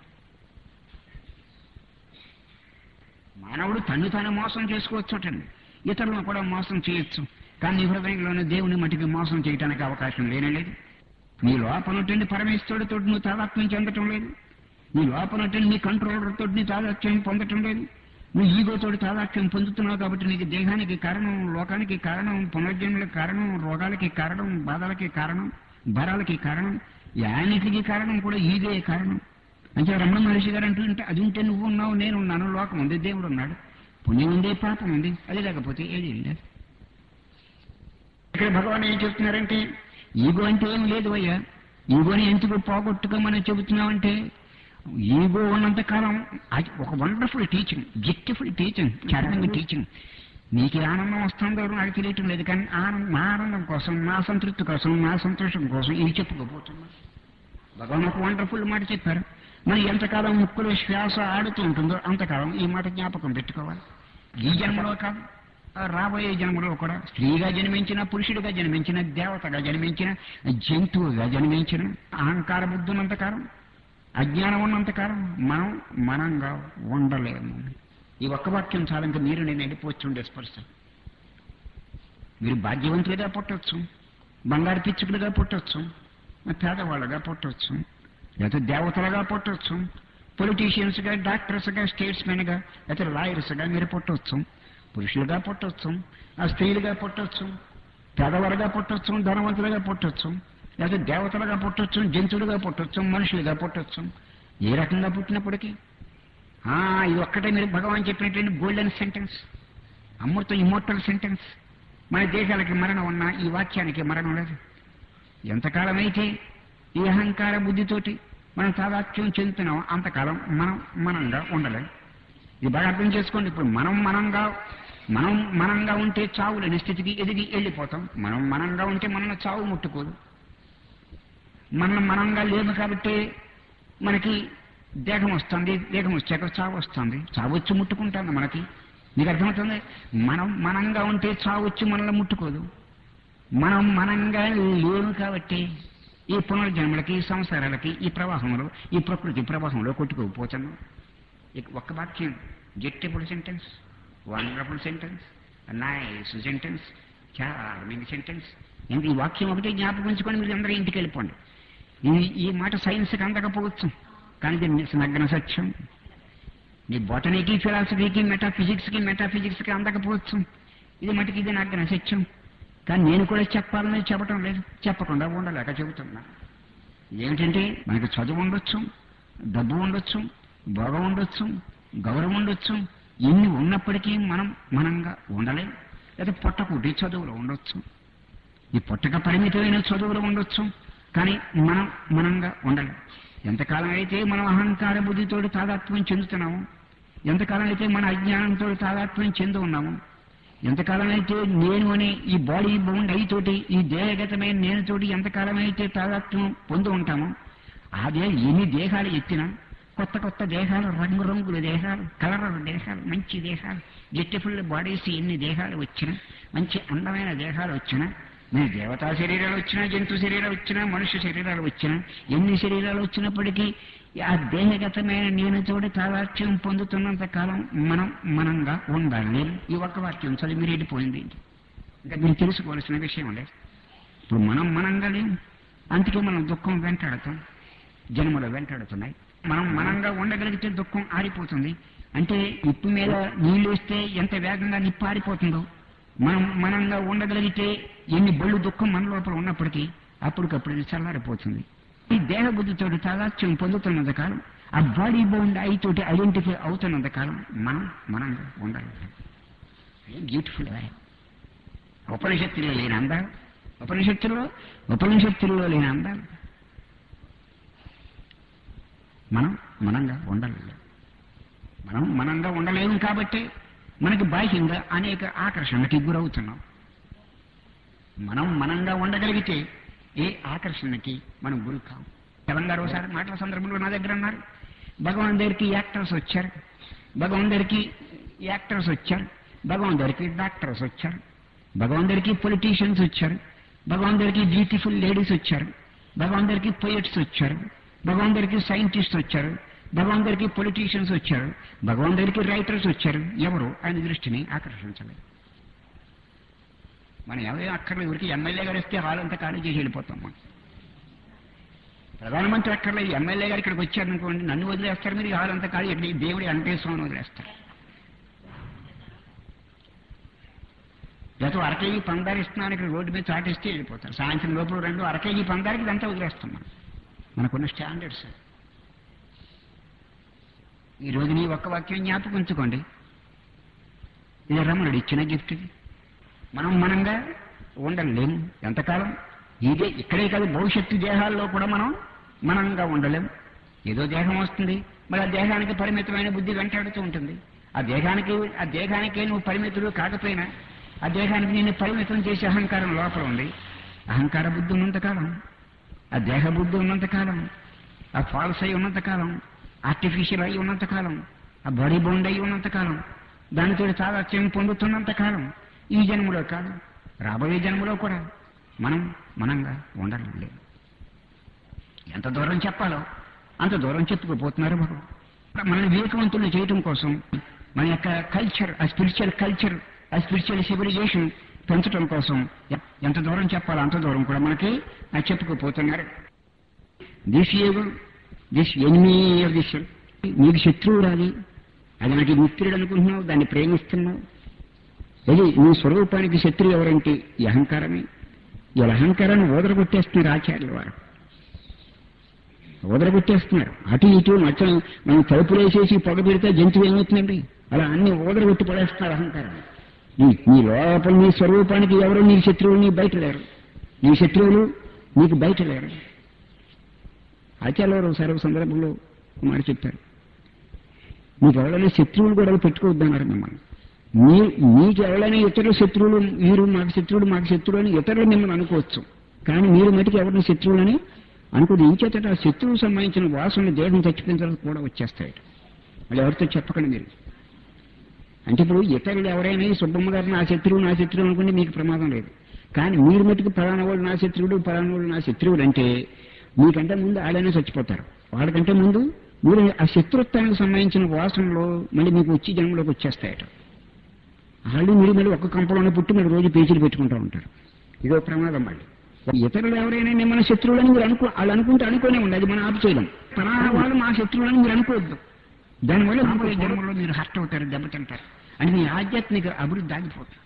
Speaker 1: మానవుడు తను తాను మోసం చేసుకోవచ్చుటండి ఇతరులను కూడా మోసం చేయొచ్చు కానీ నీ హృదయంలోని దేవుని మటుకు మోసం చేయడానికి అవకాశం లేనే లేదు నీ లోపలటువంటి పరమేశ్వరుడితో నువ్వు తాదాత్మ్యం చెందటం లేదు నీ లోపలటువంటి నీ కంట్రోలర్తో నీ తాదాత్మ్యం పొందటం లేదు నువ్వు ఈగోతోటి తాదాత్మ్యం పొందుతున్నావు కాబట్టి నీకు దేహానికి కారణం లోకానికి కారణం పునర్జన్మలకు కారణం రోగాలకి కారణం బాధలకి కారణం భరాలకి కారణం యానిటికి కారణం కూడా ఈగే కారణం అంటే రమణ మహర్షి గారు అంటూ ఉంటే అది ఉంటే నువ్వు ఉన్నావు నేను ఉన్నాను లోకం ఉంది దేవుడు ఉన్నాడు పుణ్యం ఉంది పాపం ఉంది అది లేకపోతే ఏది లేదు ఇక్కడ భగవాన్ ఏం చెప్తున్నారంటే ఈగో అంటే ఏం లేదు అయ్యా ఈగోని ఎందుకు పోగొట్టుకోమని చెబుతున్నావంటే ఈగో ఉన్నంత కాలం అది ఒక wonderful teaching beautiful teaching charming teaching నీకు ఏ ఆనందం వస్తుందో నాకు తెలియటం లేదు కానీ ఆనందం నా ఆనందం కోసం నా సంతృప్తి కోసం నా సంతోషం కోసం ఇది చెప్పుకోబోతున్నా భగవాన్ ఒక వండర్ఫుల్ మాట చెప్పారు మరి ఎంతకాలం ముక్కులో శ్వాస ఆడుతూ ఉంటుందో అంతకాలం ఈ మాట జ్ఞాపకం పెట్టుకోవాలి ఈ జన్మలో కాదు ఆ రాబోయే జన్మలో కూడా స్త్రీగా జన్మించిన పురుషుడిగా జన్మించిన దేవతగా జన్మించిన జంతువుగా జన్మించిన అహంకార బుద్ధి ఉన్నంతకాలం అజ్ఞానం ఉన్నంతకాలం మనం మనంగా ఉండలేము ఈ ఒక్క వాక్యం చాలా ఇంకా మీరు నేను వెళ్ళిపోవచ్చుండే స్పర్శ మీరు భాగ్యవంతులుగా పుట్టొచ్చు బంగారు పిచ్చుకులుగా పుట్టొచ్చు పేదవాళ్ళగా పుట్టొచ్చు లేకపోతే దేవతలుగా పుట్టొచ్చు పొలిటీషియన్స్గా డాక్టర్స్గా స్టేట్స్మెన్గా లేకపోతే లాయర్స్గా మీరు పుట్టొచ్చు పురుషులుగా పుట్టొచ్చు ఆ స్త్రీలుగా పుట్టొచ్చు పేదవారుగా పుట్టొచ్చు ధనవంతులుగా పుట్టొచ్చు లేకపోతే దేవతలుగా పుట్టొచ్చు జంతువులుగా పుట్టొచ్చు మనుషులుగా పుట్టొచ్చు ఏ రకంగా పుట్టినప్పటికీ ఆ, ఇది ఒక్కటే మీరు భగవాన్ చెప్పినటువంటి గోల్డెన్ సెంటెన్స్ అమృతం ఇమోర్టల్ సెంటెన్స్ మన దేశాలకి మరణం ఉన్నా ఈ వాక్యానికి మరణం లేదు ఎంతకాలం అయితే ఈ అహంకార బుద్ధితోటి మనం తాదాత్యం చెందుతున్నాం అంతకాలం మనం మనంగా ఉండలేం ఇది బాగా అర్థం చేసుకోండి ఇప్పుడు మనం మనంగా మనం మనంగా ఉంటే చావు లేని స్థితికి ఎదిగి వెళ్ళిపోతాం మనం మనంగా ఉంటే మనల్ని చావు ముట్టుకోదు మనం మనంగా లేము కాబట్టి మనకి దేహం వస్తుంది దేహం వచ్చాక చావు వస్తుంది చావు వచ్చి ముట్టుకుంటుంది మనకి మీకు అర్థమవుతుంది మనం మనంగా ఉంటే చావు వచ్చి మనల్ని ముట్టుకోదు మనం మనంగా లేవు కాబట్టి ఈ పునర్జన్మలకి ఈ సంసారాలకి ఈ ప్రవాహంలో ఈ ప్రకృతి ప్రవాహంలో కొట్టుకోకపోతున్నాం ఇక ఒక్క వాక్యం gettable sentence wonderful sentence nice sentence charming sentence ఇంక ఈ వాక్యం ఒకటే జ్ఞాపకం ఉంచుకొని మీరు అందరూ ఇంటికి వెళ్ళిపోండి ఈ ఈ మాట సైన్స్కి అందకపోవచ్చు కానీ ఇది నిజ- నగ్న సత్యం నీ బొటనీకి ఫిలాసఫీకి మెటాఫిజిక్స్కి మెటాఫిజిక్స్కి అందకపోవచ్చు ఇది మటుకు ఇది నగ్న సత్యం కానీ నేను కూడా చెప్పాలని చెప్పటం లేదు చెప్పకుండా ఉండలేక చెబుతున్నా ఏమిటంటే మనకి చదువు ఉండొచ్చు డబ్బు ఉండొచ్చు భోగం ఉండొచ్చు గౌరవం ఉండొచ్చు ఇన్ని ఉన్నప్పటికీ మనం మనంగా ఉండలేం లేదా పొట్టకుటి చదువులో ఉండొచ్చు ఈ పుట్టక పరిమితమైన చదువులు ఉండొచ్చు కానీ మనం మనంగా ఉండలేం ఎంతకాలం అయితే మనం అహంకార బుద్ధితోటి తాదాత్మ్యం చెందుతున్నాము ఎంతకాలం అయితే మన అజ్ఞానంతో తాదాత్మ్యం చెంది ఉన్నాము ఎంతకాలం అయితే నేను అనే ఈ బాడీ బౌండ్ అయితోటి ఈ దేహగతమైన నేనుతోటి ఎంతకాలం అయితే తాదాత్మ్యం పొంది ఉంటామో అదే ఎన్ని దేహాలు ఎత్తినా కొత్త కొత్త దేహాలు రంగురంగుల దేహాలు కలర్ దేహాలు మంచి దేహాలు బ్యూటిఫుల్ బాడీస్ ఎన్ని దేహాలు వచ్చినా మంచి అందమైన దేహాలు వచ్చినా మీరు దేవతా శరీరాలు వచ్చినా జంతు శరీరాలు వచ్చినా మనుష్య శరీరాలు వచ్చినా ఎన్ని శరీరాలు వచ్చినప్పటికీ ఆ దేహగతమైన నేను తోటి తాదాత్యం పొందుతున్నంత కాలం మనం మనంగా ఉండాలి ఈ ఒక్క వాక్యం చదివి మీరు వెళ్ళిపోయింది ఇంకా మీరు తెలుసుకోవాల్సిన విషయం లేదు ఇప్పుడు మనం మనంగా లేం అందుకే మనం దుఃఖం వెంటాడుతాం జన్మలో వెంటాడుతున్నాయి మనం మనంగా ఉండగలిగితే దుఃఖం ఆరిపోతుంది అంటే నిప్పు మీద నీళ్లు వేస్తే ఎంత వేగంగా నిప్పు ఆరిపోతుందో మనం మనంగా ఉండగలిగితే ఎన్ని బళ్ళు దుఃఖం మన లోపల ఉన్నప్పటికీ అప్పటికప్పుడు ఇది చల్లారిపోతుంది ఈ దేహ బుద్ధితో తాదాత్యం పొందుతున్నంత కాలం ఆ బాడీ బౌండ్ అయితోటి ఐడెంటిఫై అవుతున్నంత కాలం మనం మనంగా ఉండాలి బ్యూటిఫుల్ ఉపనిషత్తులో లేని అందాలు ఉపనిషత్తుల్లో ఉపనిషత్తుల్లో లేని అందాలు మనం మనంగా ఉండలేము మనం మనంగా ఉండలేము కాబట్టి మనకి బాహ్యంగా అనేక ఆకర్షణకి గురవుతున్నాం మనం మనంగా ఉండగలిగితే ఏ ఆకర్షణకి మనం గురి కాం తెలంగాణ ఒకసారి మాటల సందర్భంలో నా దగ్గర అన్నారు భగవాన్ దగ్గరికి యాక్టర్స్ వచ్చారు భగవాన్ దగ్గరికి యాక్టర్స్ వచ్చారు భగవాన్ దగ్గరికి డాక్టర్స్ వచ్చారు భగవాన్ దగ్గరికి పొలిటీషియన్స్ వచ్చారు భగవాన్ దగ్గరికి బ్యూటిఫుల్ లేడీస్ వచ్చారు భగవాన్ దగ్గరికి పొయిట్స్ వచ్చారు భగవాన్ దగ్గరికి సైంటిస్ట్ వచ్చారు భగవాన్ దగ్గరికి పొలిటీషియన్స్ వచ్చారు భగవాన్ దగ్గరికి రైటర్స్ వచ్చారు ఎవరు ఆయన దృష్టిని ఆకర్షించలేదు మనం ఎవరే అక్కర్లేదు ఊరికి ఎమ్మెల్యే గారు వస్తే హాల్ అంతా ఖాళీ చేసి వెళ్ళిపోతాం మనం ప్రధానమంత్రి అక్కర్లేదు ఎమ్మెల్యే గారు ఇక్కడికి వచ్చారు అనుకోండి నన్ను వదిలేస్తారు మీరు ఈ హాల్ అంతా ఖాళీ ఇక్కడ దేవుడి వెంకటేశ్వరం వదిలేస్తారు లేకపోతే అరకేజీ పందారు ఇస్తున్నాను ఇక్కడ రోడ్డు మీద చాటిస్తే వెళ్ళిపోతారు సాయంత్రం లోపల రెండు అరకేజీ పందారికి ఇదంతా వదిలేస్తాం మనం మనకున్న స్టాండర్డ్స్ ఈ రోజు నీ ఒక్క వాక్యం జ్ఞాపకం ఉంచుకోండి ఇది రమణుడు ఇచ్చిన గిఫ్ట్ ఇది మనం మనంగా ఉండలేము ఎంతకాలం ఇదే ఇక్కడే కాదు భవిష్యత్తు దేహాల్లో కూడా మనం మనంగా ఉండలేం ఏదో దేహం వస్తుంది మరి ఆ దేహానికి పరిమితమైన బుద్ధి వెంటాడుతూ ఉంటుంది ఆ దేహానికి ఆ దేహానికే నువ్వు పరిమితుడు కాకపోయినా ఆ దేహానికి నేను పరిమితం చేసే అహంకారం లోపల ఉంది అహంకార బుద్ధి ఉన్నంతకాలం ఆ దేహ బుద్ధి ఉన్నంతకాలం ఆ ఫాల్స్ అయి ఉన్నంతకాలం ఆర్టిఫిషియల్ అయి ఉన్నంతకాలం ఆ బాడీ బౌండ్ అయి ఉన్నంతకాలం దానితో సాదాత్యం పొందుతున్నంతకాలం ఈ జన్మలో కాదు రాబోయే జన్మలో కూడా మనం మనంగా ఉండలేదు ఎంత దూరం చెప్పాలో అంత దూరం చెప్పుకుపోతున్నారు భగవాన్ మనల్ని వివేకవంతులు చేయటం కోసం మన యొక్క కల్చర్ ఆ స్పిరిచువల్ కల్చర్ ఆ స్పిరిచువల్ సివిలైజేషన్ పెంచడం కోసం ఎ- ఎంత దూరం చెప్పాలో అంత దూరం కూడా మనకి ఆ చెప్పుకుపోతున్నారు దిస్ యుగం దిస్ ఎనిమీ ఆఫ్ దిస్ నీకు శత్రువు రాది అది నాకు మిత్రుడు అనుకుంటున్నావు దాన్ని ప్రేమిస్తున్నావు అది నీ స్వరూపానికి శత్రువు ఎవరంటే ఈ అహంకారమే ఈ అహంకారాన్ని ఓదరగొట్టేస్తున్నారు ఆచార్యుల వారు ఓదరగొట్టేస్తున్నారు అటు ఇటు మచ్చలు మనం తలుపులు వేసేసి పొగ పెడితే జంతువు ఏమవుతుందండి అలా అన్ని ఓదరగొట్టి పడేస్తున్నారు అహంకారం నీ నీ లోపల నీ స్వరూపానికి ఎవరు నీ శత్రువులు నీ బయట లేరు నీ శత్రువులు నీకు బయట లేరు ఆచార్యులు వారు ఒకసారి ఒక సందర్భంలో ఒక మాట చెప్పారు మీకు ఎవరైనా శత్రువులు కూడా పెట్టుకోవద్దన్నారు మిమ్మల్ని మీ మీకు ఎవరైనా ఇతరుల శత్రువులు మీరు మాకు శత్రువులు మాకు శత్రువులు అని ఇతరులు మిమ్మల్ని అనుకోవచ్చు కానీ మీరు మటుకు ఎవరిని శత్రువులని అనుకోదు ఇంకేతట ఆ శత్రువుకు సంబంధించిన వాసనలు దేహం చచ్చిపోయిన తర్వాత కూడా వచ్చేస్తాయి మళ్ళీ ఎవరితో చెప్పకండి మీరు అంటే ఇప్పుడు ఇతరులు ఎవరైనా ఈ సుబ్బమ్మ గారు నా శత్రువు నా శత్రువు అనుకుంటే మీకు ప్రమాదం లేదు కానీ మీరు మటుకు పలానా వాళ్ళు నా శత్రువుడు పలానా వాళ్ళు నా శత్రువుడు అంటే మీకంటే ముందు ఆడైనా చచ్చిపోతారు వాళ్ళకంటే ముందు మీరు ఆ శత్రుత్వానికి సంబంధించిన వాసనలు మళ్ళీ మీకు వచ్చి జన్మలోకి వచ్చేస్తాయట వాళ్ళు మీరు మళ్ళీ ఒక్క కంపలోనే పుట్టి మీరు రోజు పేచీలు పెట్టుకుంటూ ఉంటారు ఇదో ప్రమాదం మళ్ళీ ఇతరులు ఎవరైనా మన శత్రువులని మీరు అనుకో వాళ్ళు అనుకుంటే అనుకోనే ఉండి అది మనం ఆపు చేయడం ఫలానా వాళ్ళు మా శత్రువులని మీరు అనుకోవద్దు దానివల్ల రాబోయే జన్మలో మీరు హర్ట్ అవుతారు దెబ్బతింటారు అని మీ ఆధ్యాత్మిక అభివృద్ధి ఆగిపోతుంది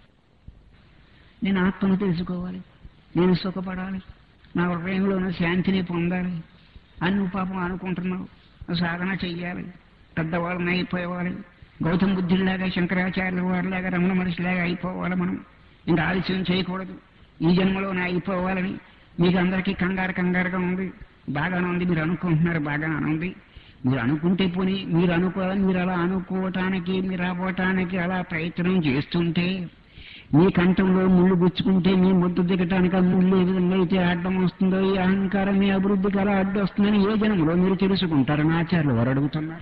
Speaker 1: నేను ఆత్మను తెలుసుకోవాలి నేను సుఖపడాలి నా హృదయంలో ఉన్న శాంతిని పొందాలి అని నువ్వు పాపం అనుకుంటున్నావు సాధన చెయ్యాలి పెద్దవాళ్ళని అయిపోవాలి గౌతమ బుద్ధుడిలాగా శంకరాచార్యుల వారిలాగా రమణ మనిషిలాగా అయిపోవాలి మనం ఇంకా ఆలస్యం చేయకూడదు ఈ జన్మలోనే అయిపోవాలని మీకు అందరికీ కంగారు కంగారుగా ఉంది బాగానే ఉంది మీరు అనుకుంటున్నారు బాగానే ఉంది మీరు అనుకుంటే పోనీ మీరు అనుకోవాలని మీరు అలా అనుకోవటానికి మీరు అవ్వటానికి అలా ప్రయత్నం చేస్తుంటే మీ కంఠంలో ముళ్ళు గుచ్చుకుంటే మీ ముద్దు దిగటానికి ఆ ముళ్ళు ఏ విధంగా అయితే అడ్డం వస్తుందో ఈ అహంకారం మీ అభివృద్ధికి అలా అడ్డు వస్తుందని ఏ జన్మలో మీరు తెలుసుకుంటారని ఆచార్యులు వారు అడుగుతున్నారు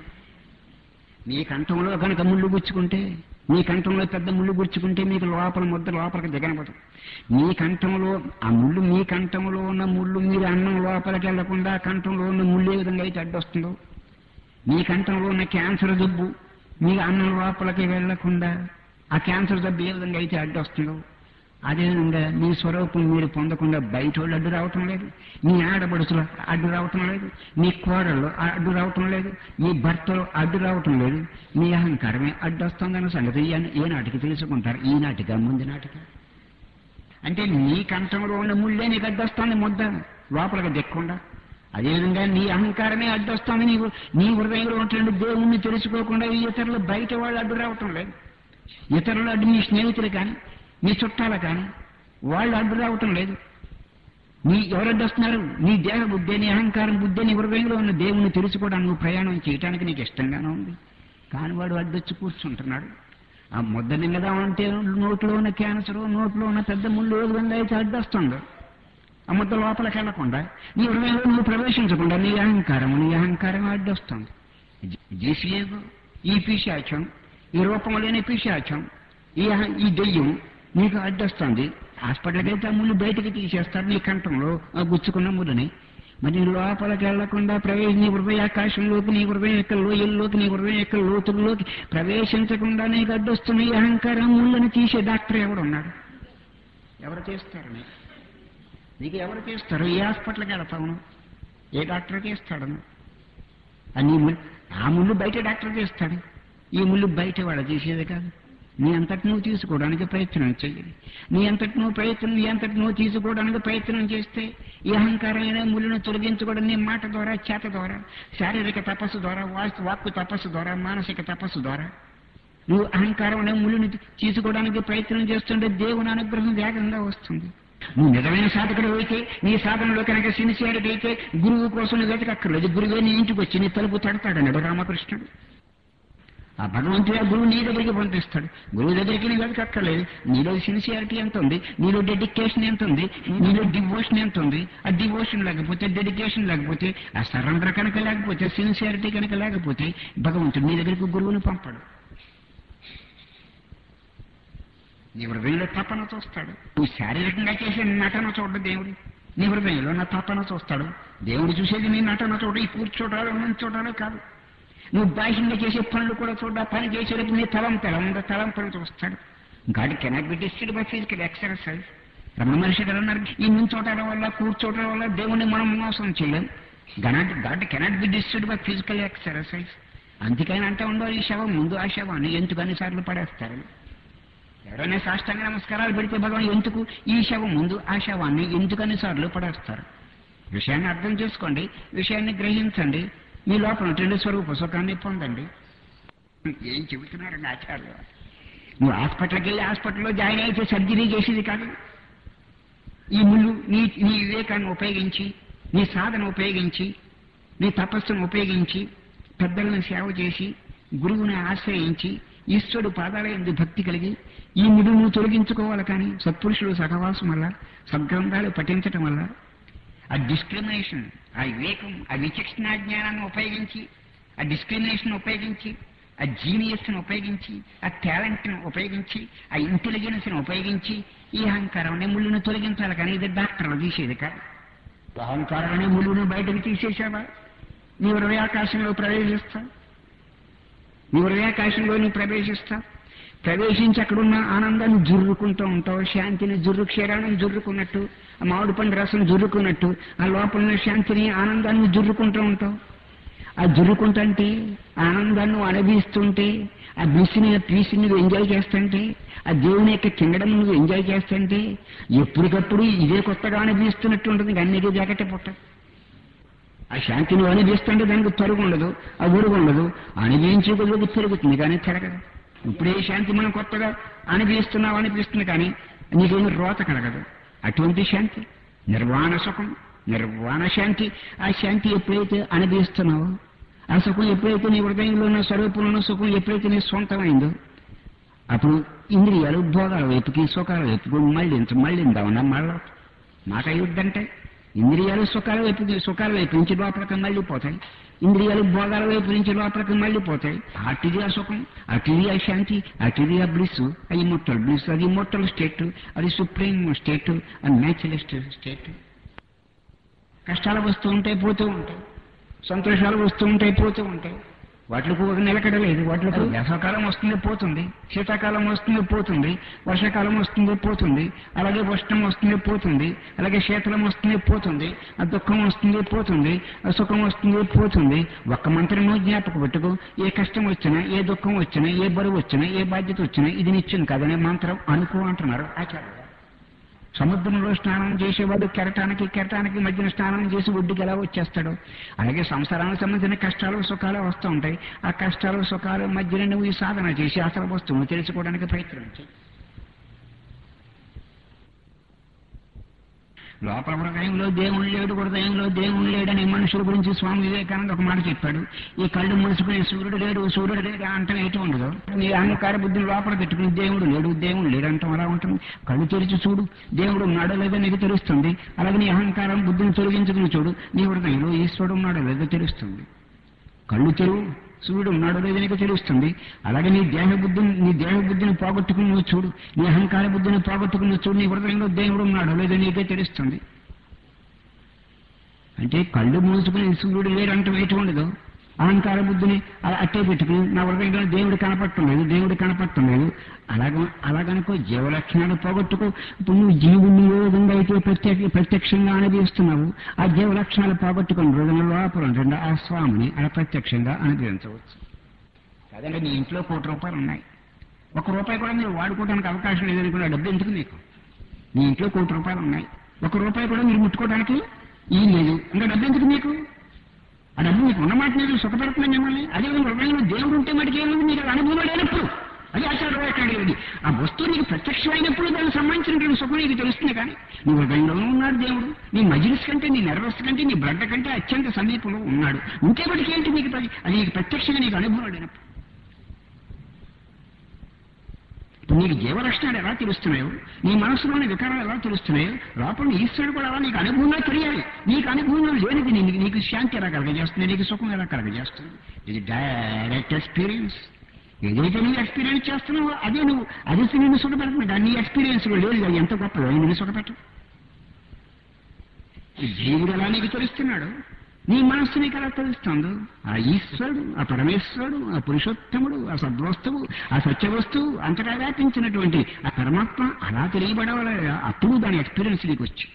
Speaker 1: మీ కంఠంలో కనుక ముళ్ళు గుచ్చుకుంటే మీ కంఠంలో పెద్ద ముళ్ళు గుచ్చుకుంటే మీకు లోపల ముద్ద లోపలికి దిగనపోతుంది మీ కంఠంలో ఆ ముళ్ళు మీ కంఠంలో ఉన్న ముళ్ళు మీరు అన్నం లోపలికి వెళ్లకుండా కంఠంలో ఉన్న ముళ్ళు ఏ విధంగా అయితే అడ్డొస్తుందో మీ కంఠంలో ఉన్న క్యాన్సర్ జబ్బు మీ అన్నం లోపలికి వెళ్లకుండా ఆ క్యాన్సర్ జబ్బు ఏ విధంగా అయితే అడ్డొస్తుందో అదేవిధంగా మీ స్వరూపం మీరు పొందకుండా బయట వాళ్ళు అడ్డు రావటం లేదు మీ ఆడబడుచులు అడ్డు రావటం లేదు మీ కోడళ్ళు అడ్డు రావటం లేదు మీ భర్తలు అడ్డు రావటం లేదు మీ అహంకారమే అడ్డొస్తుందన్న సంగతి ఈ- ఏ నాటికి తెలుసుకుంటారు ఈ నాటిక ముందు నాటిక అంటే నీ కంఠంలో ఉన్న ముళ్ళే నీకు అడ్డొస్తుంది ముద్ద లోపలికి దిక్కుండా అదేవిధంగా నీ అహంకారమే అడ్డొస్తుంది నీవు నీ హృదయంలో ఉన్నటువంటి దేవుణ్ణి తెలుసుకోకుండా ఈ ఇతరులు బయట వాళ్ళు అడ్డు రావటం లేదు ఇతరులు అడ్డు నీ స్నేహితులు కానీ నీ చుట్టాలు కానీ వాళ్ళు అడ్డు రావటం లేదు నీ ఎవరు అడ్డొస్తున్నారు నీ దేహ బుద్ధి నీ అహంకారం బుద్ధి నీ హృదయంలో ఉన్న దేవుణ్ణి తెలుసుకోవడానికి నువ్వు ప్రయాణం చేయటానికి నీకు ఇష్టంగానే ఉంది కానీ వాడు అడ్డొచ్చి కూర్చుంటున్నాడు ఆ ముద్ద నింగదామంటే నోట్లో ఉన్న క్యాన్సర్ నోట్లో ఉన్న పెద్ద ముళ్ళు ఏ విధంగా అయితే అడ్డొస్తుందో ఆ ముద్ద లోపలికి వెళ్లకుండా నీ హృదయంలో నువ్వు ప్రవేశించకుండా నీ అహంకారం నీ అహంకారం అడ్డొస్తుంది జీసీఏగు ఈ పిశాచం ఈ రూపం లేని పిశాచం ఈ అహ- ఈ దెయ్యం నీకు అడ్డొస్తుంది హాస్పిటల్కి అయితే ఆ ముళ్ళు బయటికి తీసేస్తారు నీ కంఠంలో ఆ గుచ్చుకున్న ముళ్ళని మరి నీ లోపలికి వెళ్లకుండా ప్రవేశ నీ హృదయాకాశంలోకి నీ హృదయం యొక్క లోయల్లోకి నీ హృదయం యొక్క లోతుల్లోకి ప్రవేశించకుండా నీకు అడ్డొస్తున్న ఈ అహంకారం ముళ్ళని తీసే డాక్టర్ ఎవడున్నాడు ఎవరు చేస్తారు నీకు? నీకు ఎవరు చేస్తారు ఏ హాస్పిటల్కి వెళ్తావు నువ్వు? ఏ డాక్టర్ చేస్తాడు నువ్వు? ఆ నీ ముళ్ళు ఆ ముళ్ళు బయట డాక్టర్ చేస్తాడు ఈ ముళ్ళు బయట వాడు చేసేది కాదు నీ అంతటి నువ్వు తీసుకోవడానికి ప్రయత్నం చెయ్యాలి నీ అంతటి నువ్వు ప్రయత్నం నీ అంతటి నువ్వు తీసుకోవడానికి ప్రయత్నం చేస్తే ఈ అహంకారమైన ముళ్ళను తొలగించుకోవడం నీ మాట ద్వారా చేత ద్వారా శారీరక తపస్సు ద్వారా వాస్తు వాక్కు తపస్సు ద్వారా మానసిక తపస్సు ద్వారా నువ్వు అహంకారం అనే ముళ్ళని తీసుకోవడానికి ప్రయత్నం చేస్తుంటే దేవుని అనుగ్రహం వేగంగా వస్తుంది నువ్వు నిజమైన సాధకుడు అయితే నీ సాధనలో కనుక సిన్సియారిటీ అయితే గురువు కోసం నువ్వు వెతకక్కర్లేదు గురువే నీ ఇంటికి వచ్చి నీ తలుపు తడతాడన్నాడు రామకృష్ణుడు ఆ భగవంతుడు ఆ గురువు నీ దగ్గరికి పంపిస్తాడు గురువు దగ్గరికి నీ వెతకక్కర్లేదు నీలో సిన్సియారిటీ ఎంత ఉంది నీలో డెడికేషన్ ఎంత ఉంది నీలో డివోషన్ ఎంత ఉంది ఆ డివోషన్ లేకపోతే డెడికేషన్ లేకపోతే ఆ సరెండర్ కనుక లేకపోతే సిన్సియారిటీ కనుక లేకపోతే భగవంతుడు నీ దగ్గరికి గురువుని పంపడు నీ హృదయంలో తపన చూస్తాడు నువ్వు శారీరకంగా చేసే నటన చూడడు దేవుడు నీ హృదయంలో నా తపన చూస్తాడు దేవుడు చూసేది నీ నటన చూడ ఈ కూర్చోటాలు నుంచోటాలు కాదు నువ్వు బాహ్యంగా చేసే పనులు కూడా చూడ పని చేసేటప్పుడు నీ తలంపు ఎలా ఉందో తలంపులు చూస్తాడు God cannot be deceived by physical exercise Ramana మనిషి గారు అన్నారు ఈ నుంచోటల వల్ల కూర్చోటం వల్ల దేవుణ్ణి మనం మోసం చేయలేం cannot God cannot be deceived by physical exercise అందుకని అంటే ఉండవు ఈ శవం ముందు ఆ శవాన్ని ఎందుకు అన్నిసార్లు పడేస్తారు ఎవరైనా సాష్టాంగ నమస్కారాలు పెడితే భగవాన్ ఎందుకు ఈ శవం ముందు ఆ శవాన్ని ఎందుకని సార్లు పడేస్తారు విషయాన్ని అర్థం చేసుకోండి విషయాన్ని గ్రహించండి మీ లోపల ఉన్నటువంటి స్వరూప సుఖాన్ని పొందండి ఏం చెబుతున్నారండి ఆచార్యులు వారు? నువ్వు హాస్పిటల్కి వెళ్ళి హాస్పిటల్లో జాయిన్ అయితే సర్జరీ చేసేది కాదు ఈ ముళ్ళు నీ నీ వివేకాన్ని ఉపయోగించి నీ సాధన ఉపయోగించి నీ తపస్సును ఉపయోగించి పెద్దలను సేవ చేసి గురువుని ఆశ్రయించి ఈశ్వరుడు పాదాల ఎందు భక్తి కలిగి ఈ ముడును తొలగించుకోవాలి కానీ సత్పురుషుడు సహవాసం వల్ల సద్గ్రంథాలు పఠించటం వల్ల ఆ డిస్క్రిమినేషన్ ఆ వివేకం ఆ విచక్షణ జ్ఞానాన్ని ఉపయోగించి ఆ డిస్క్రిమినేషన్ ఉపయోగించి ఆ జీనియస్ను ఉపయోగించి ఆ టాలెంట్ను ఉపయోగించి ఆ ఇంటెలిజెన్స్ను ఉపయోగించి ఈ అహంకారం అనే ముళ్ళును తొలగించాలి కానీ ఇది డాక్టర్లు తీసేది కాదు అహంకారం అనే ముళ్ళును బయటకు తీసేసావా నీ హృదయాకాశంలో ప్రవేశిస్తా నీ హృదయాకాశంలో నువ్వు ప్రవేశిస్తా ప్రవేశించి అక్కడున్న ఆనందాన్ని జుర్రుకుంటూ ఉంటావు శాంతిని జుర్రు క్షీరాన్ని జుర్రుకున్నట్టు ఆ మామిడి పండు రసం జుర్రుకున్నట్టు ఆ లోపల ఉన్న శాంతిని ఆనందాన్ని జుర్రుకుంటూ ఉంటావు ఆ జుర్రుకుంటుంటే ఆనందాన్ని నువ్వు అనుభవిస్తుంటే ఆ బ్లిస్ని పీస్ని నువ్వు ఎంజాయ్ చేస్తుంటే ఆ దేవుని యొక్క కింగడం నువ్వు ఎంజాయ్ చేస్తుంటే ఎప్పటికప్పుడు ఇదే కొత్తగా అనుభవిస్తున్నట్టు ఉంటుంది ఇంకా అన్నిటి జాకెట్ పుట్ట ఆ శాంతి నువ్వు అనుభవిస్తుంటే దానికి తరుగు ఉండదు ఆ ఊరుగు ఉండదు అనుభవించే కొద్దిగా పెరుగుతుంది కానీ తిరగదు ఇప్పుడే శాంతి మనం కొత్తగా అనుభవిస్తున్నావు అనిపిస్తుంది కానీ నీకేమి రోత కలగదు అటువంటి శాంతి నిర్వాణ సుఖం నిర్వాణ శాంతి ఆ శాంతి ఎప్పుడైతే అనుభవిస్తున్నావో ఆ సుఖం ఎప్పుడైతే నీ హృదయంలో ఉన్న స్వరూపంలో ఉన్న సుఖం ఎప్పుడైతే నీ సొంతమైందో అప్పుడు ఇంద్రియాలు భోగాల వైపుకి సుఖాల వైపుకి మళ్ళీ మళ్ళీందామన్నా మళ్ళా మాట అయ్యుద్దంటే ఇంద్రియాలు సుఖాల వైపు సుఖాల వైపు నుంచి లోపలికి మళ్ళీ పోతాయి ఇంద్రియాలు భోగాల వైపు నుంచి లోపలికి మళ్ళీ పోతాయి అటుది ఆ సుఖం అటుది ఆ శాంతి అటుది ఆ బ్లిస్ అది ఇమ్మొట్టల్ బ్లిస్ అది ఇమ్మొట్టల్ స్టేట్ అది సుప్రీం స్టేట్ అది న్యాచురలిస్ట్ స్టేట్ కష్టాలు వస్తూ ఉంటాయి పోతూ ఉంటాయి సంతోషాలు వస్తూ ఉంటాయి పోతూ ఉంటాయి వాటికి ఒక నిలకడ లేదు వాటికి వేసవకాలం వస్తుంది పోతుంది శీతాకాలం వస్తుంది పోతుంది వర్షాకాలం వస్తుంది పోతుంది అలాగే వర్షం వస్తుంది పోతుంది అలాగే శీతలం వస్తుంది పోతుంది ఆ దుఃఖం వస్తుంది పోతుంది ఆ సుఖం వస్తుంది పోతుంది ఒక్క మంత్రము జ్ఞాపకం పెట్టుకో ఏ కష్టం వచ్చినా ఏ దుఃఖం వచ్చినా ఏ బరువు వచ్చినా ఏ బాధ్యత వచ్చినా ఇది నిత్యం కాదనే మంత్రం అనుకో అంటున్నారు ఆచార్య సముద్రంలో స్నానం చేసేవాడు కెరటానికి కెరటానికి మధ్యన స్నానం చేసి ఒడ్డుకి ఎలా వచ్చేస్తాడు అలాగే సంసారానికి సంబంధించిన కష్టాలు సుఖాలు వస్తూ ఉంటాయి ఆ కష్టాలు సుఖాలు మధ్యన నువ్వు ఈ సాధన చేసి అసలు వస్తువును తెలుసుకోవడానికి ప్రయత్నించి లోపల హృదయంలో దేవుడు లేడు హృదయంలో దేవుడు లేడని మనుషుల గురించి స్వామి వివేకానంద ఒక మాట చెప్పాడు ఈ కళ్ళు మూసుకుని సూర్యుడు లేడు సూర్యుడు లేడు అంటాం ఎటు ఉండదు నీ అహంకార బుద్ధిని లోపల పెట్టుకుని దేవుడు లేడు దేవుడు లేడు అంటాం అలా ఉంటుంది కళ్ళు తెరిచి చూడు దేవుడు ఉన్నాడో లేదో నీకు తెలుస్తుంది అలాగే నీ అహంకారం బుద్ధిని తొలగించుకుని చూడు నీ హృదయంలో ఈశ్వరుడు ఉన్నాడో లేదో తెలుస్తుంది కళ్ళు తెరువు సూర్యుడు ఉన్నాడో లేదో నీకు తెలుస్తుంది అలాగే నీ దేహ బుద్ధిని నీ దేహ బుద్ధిని పోగొట్టుకుని నువ్వు చూడు నీ అహంకార బుద్ధిని పోగొట్టుకుని నువ్వు చూడు నీ హృదయంలో దేవుడు ఉన్నాడో లేదో నీకే తెలుస్తుంది అంటే కళ్ళు మూసుకుని సూర్యుడు లేడంటే వేటి ఉండదు అహంకార బుద్ధిని అలా అట్టే పెట్టుకుని నా హృదయంలో దేవుడు కనపట్టలేదు దేవుడు కనపట్టలేదు అలాగ అలాగనుకో జీవలక్షణాలు పోగొట్టుకో ఇప్పుడు నువ్వు జీవుని ఏ విధంగా అయితే ప్రత్యేక ప్రత్యక్షంగా అనుభవిస్తున్నావు ఆ జీవలక్షణాలు పోగొట్టుకుని హృదయం లోపల ఉంటుంది ఆ స్వామిని అలా ప్రత్యక్షంగా అనుభవించవచ్చు అదంటే నీ ఇంట్లో కోటి రూపాయలు ఉన్నాయి ఒక రూపాయి కూడా మీరు వాడుకోవడానికి అవకాశం లేదనుకున్న డబ్బు ఎందుకు మీకు మీ ఇంట్లో కోటి రూపాయలు ఉన్నాయి ఒక రూపాయి కూడా మీరు ముట్టుకోవడానికి ఈ లేదు ఇంకా డబ్బు ఎందుకు మీకు ఆ డబ్బు మీకు ఉన్నమాట లేదు సుఖపెడుతుంది మిమ్మల్ని అదే హృదయంలో దేవుడు ఉంటే మటుకు ఏముంది మీకు అది అనుభవం లేనప్పుడు అది ఆచార్య అడిగేది ఆ వస్తువు నీకు ప్రత్యక్షమైనప్పుడు దానికి సంబంధించినటువంటి సుఖం నీకు తెలుస్తుంది కానీ నీ హృదయంలో ఉన్నాడు దేవుడు నీ మజిలిస్ కంటే నీ నెర్వస్ కంటే నీ బ్లడ్ కంటే అత్యంత సమీపంలో ఉన్నాడు ఉంటే మటుకు ఏంటి నీకు ప్రతి- అది నీకు ప్రత్యక్షంగా నీకు అనుభవం లేనప్పుడు ఇప్పుడు నీకు జీవలక్షణాలు ఎలా తెలుస్తున్నాయో నీ మనసులోని వికారాలు ఎలా తెలుస్తున్నాయో లోపల ఈశ్వరుడు కూడా అలా నీకు అనుభవంగా తెలియాలి నీకు అనుభవంలో లేనిది నీకు నీకు శాంతి ఎలా కలగజేస్తుంది నీకు సుఖం ఎలా కలగజేస్తుంది ఇది డైరెక్ట్ ఎక్స్పీరియన్స్ ఏదైతే నువ్వు ఎక్స్పీరియన్స్ చేస్తున్నావో అదే నువ్వు అది నిన్ను సుఖపెడుతుంది కానీ నీ ఎక్స్పీరియన్స్ లో లేదు అది ఎంత గొప్పదో అది నిన్ను సుఖపెట్టు ఈ జీవుడు ఎలా నీకు తెలుస్తున్నాడు నీ మనస్సు నీకు ఎలా తెలుస్తుందో ఆ ఈశ్వరుడు ఆ పరమేశ్వరుడు ఆ పురుషోత్తముడు ఆ సద్వస్తువు ఆ సత్యవస్తువు అంతటా వ్యాపించినటువంటి ఆ పరమాత్మ అలా తెలియబడవాలి అప్పుడు దాని ఎక్స్పీరియన్స్ నీకు వచ్చి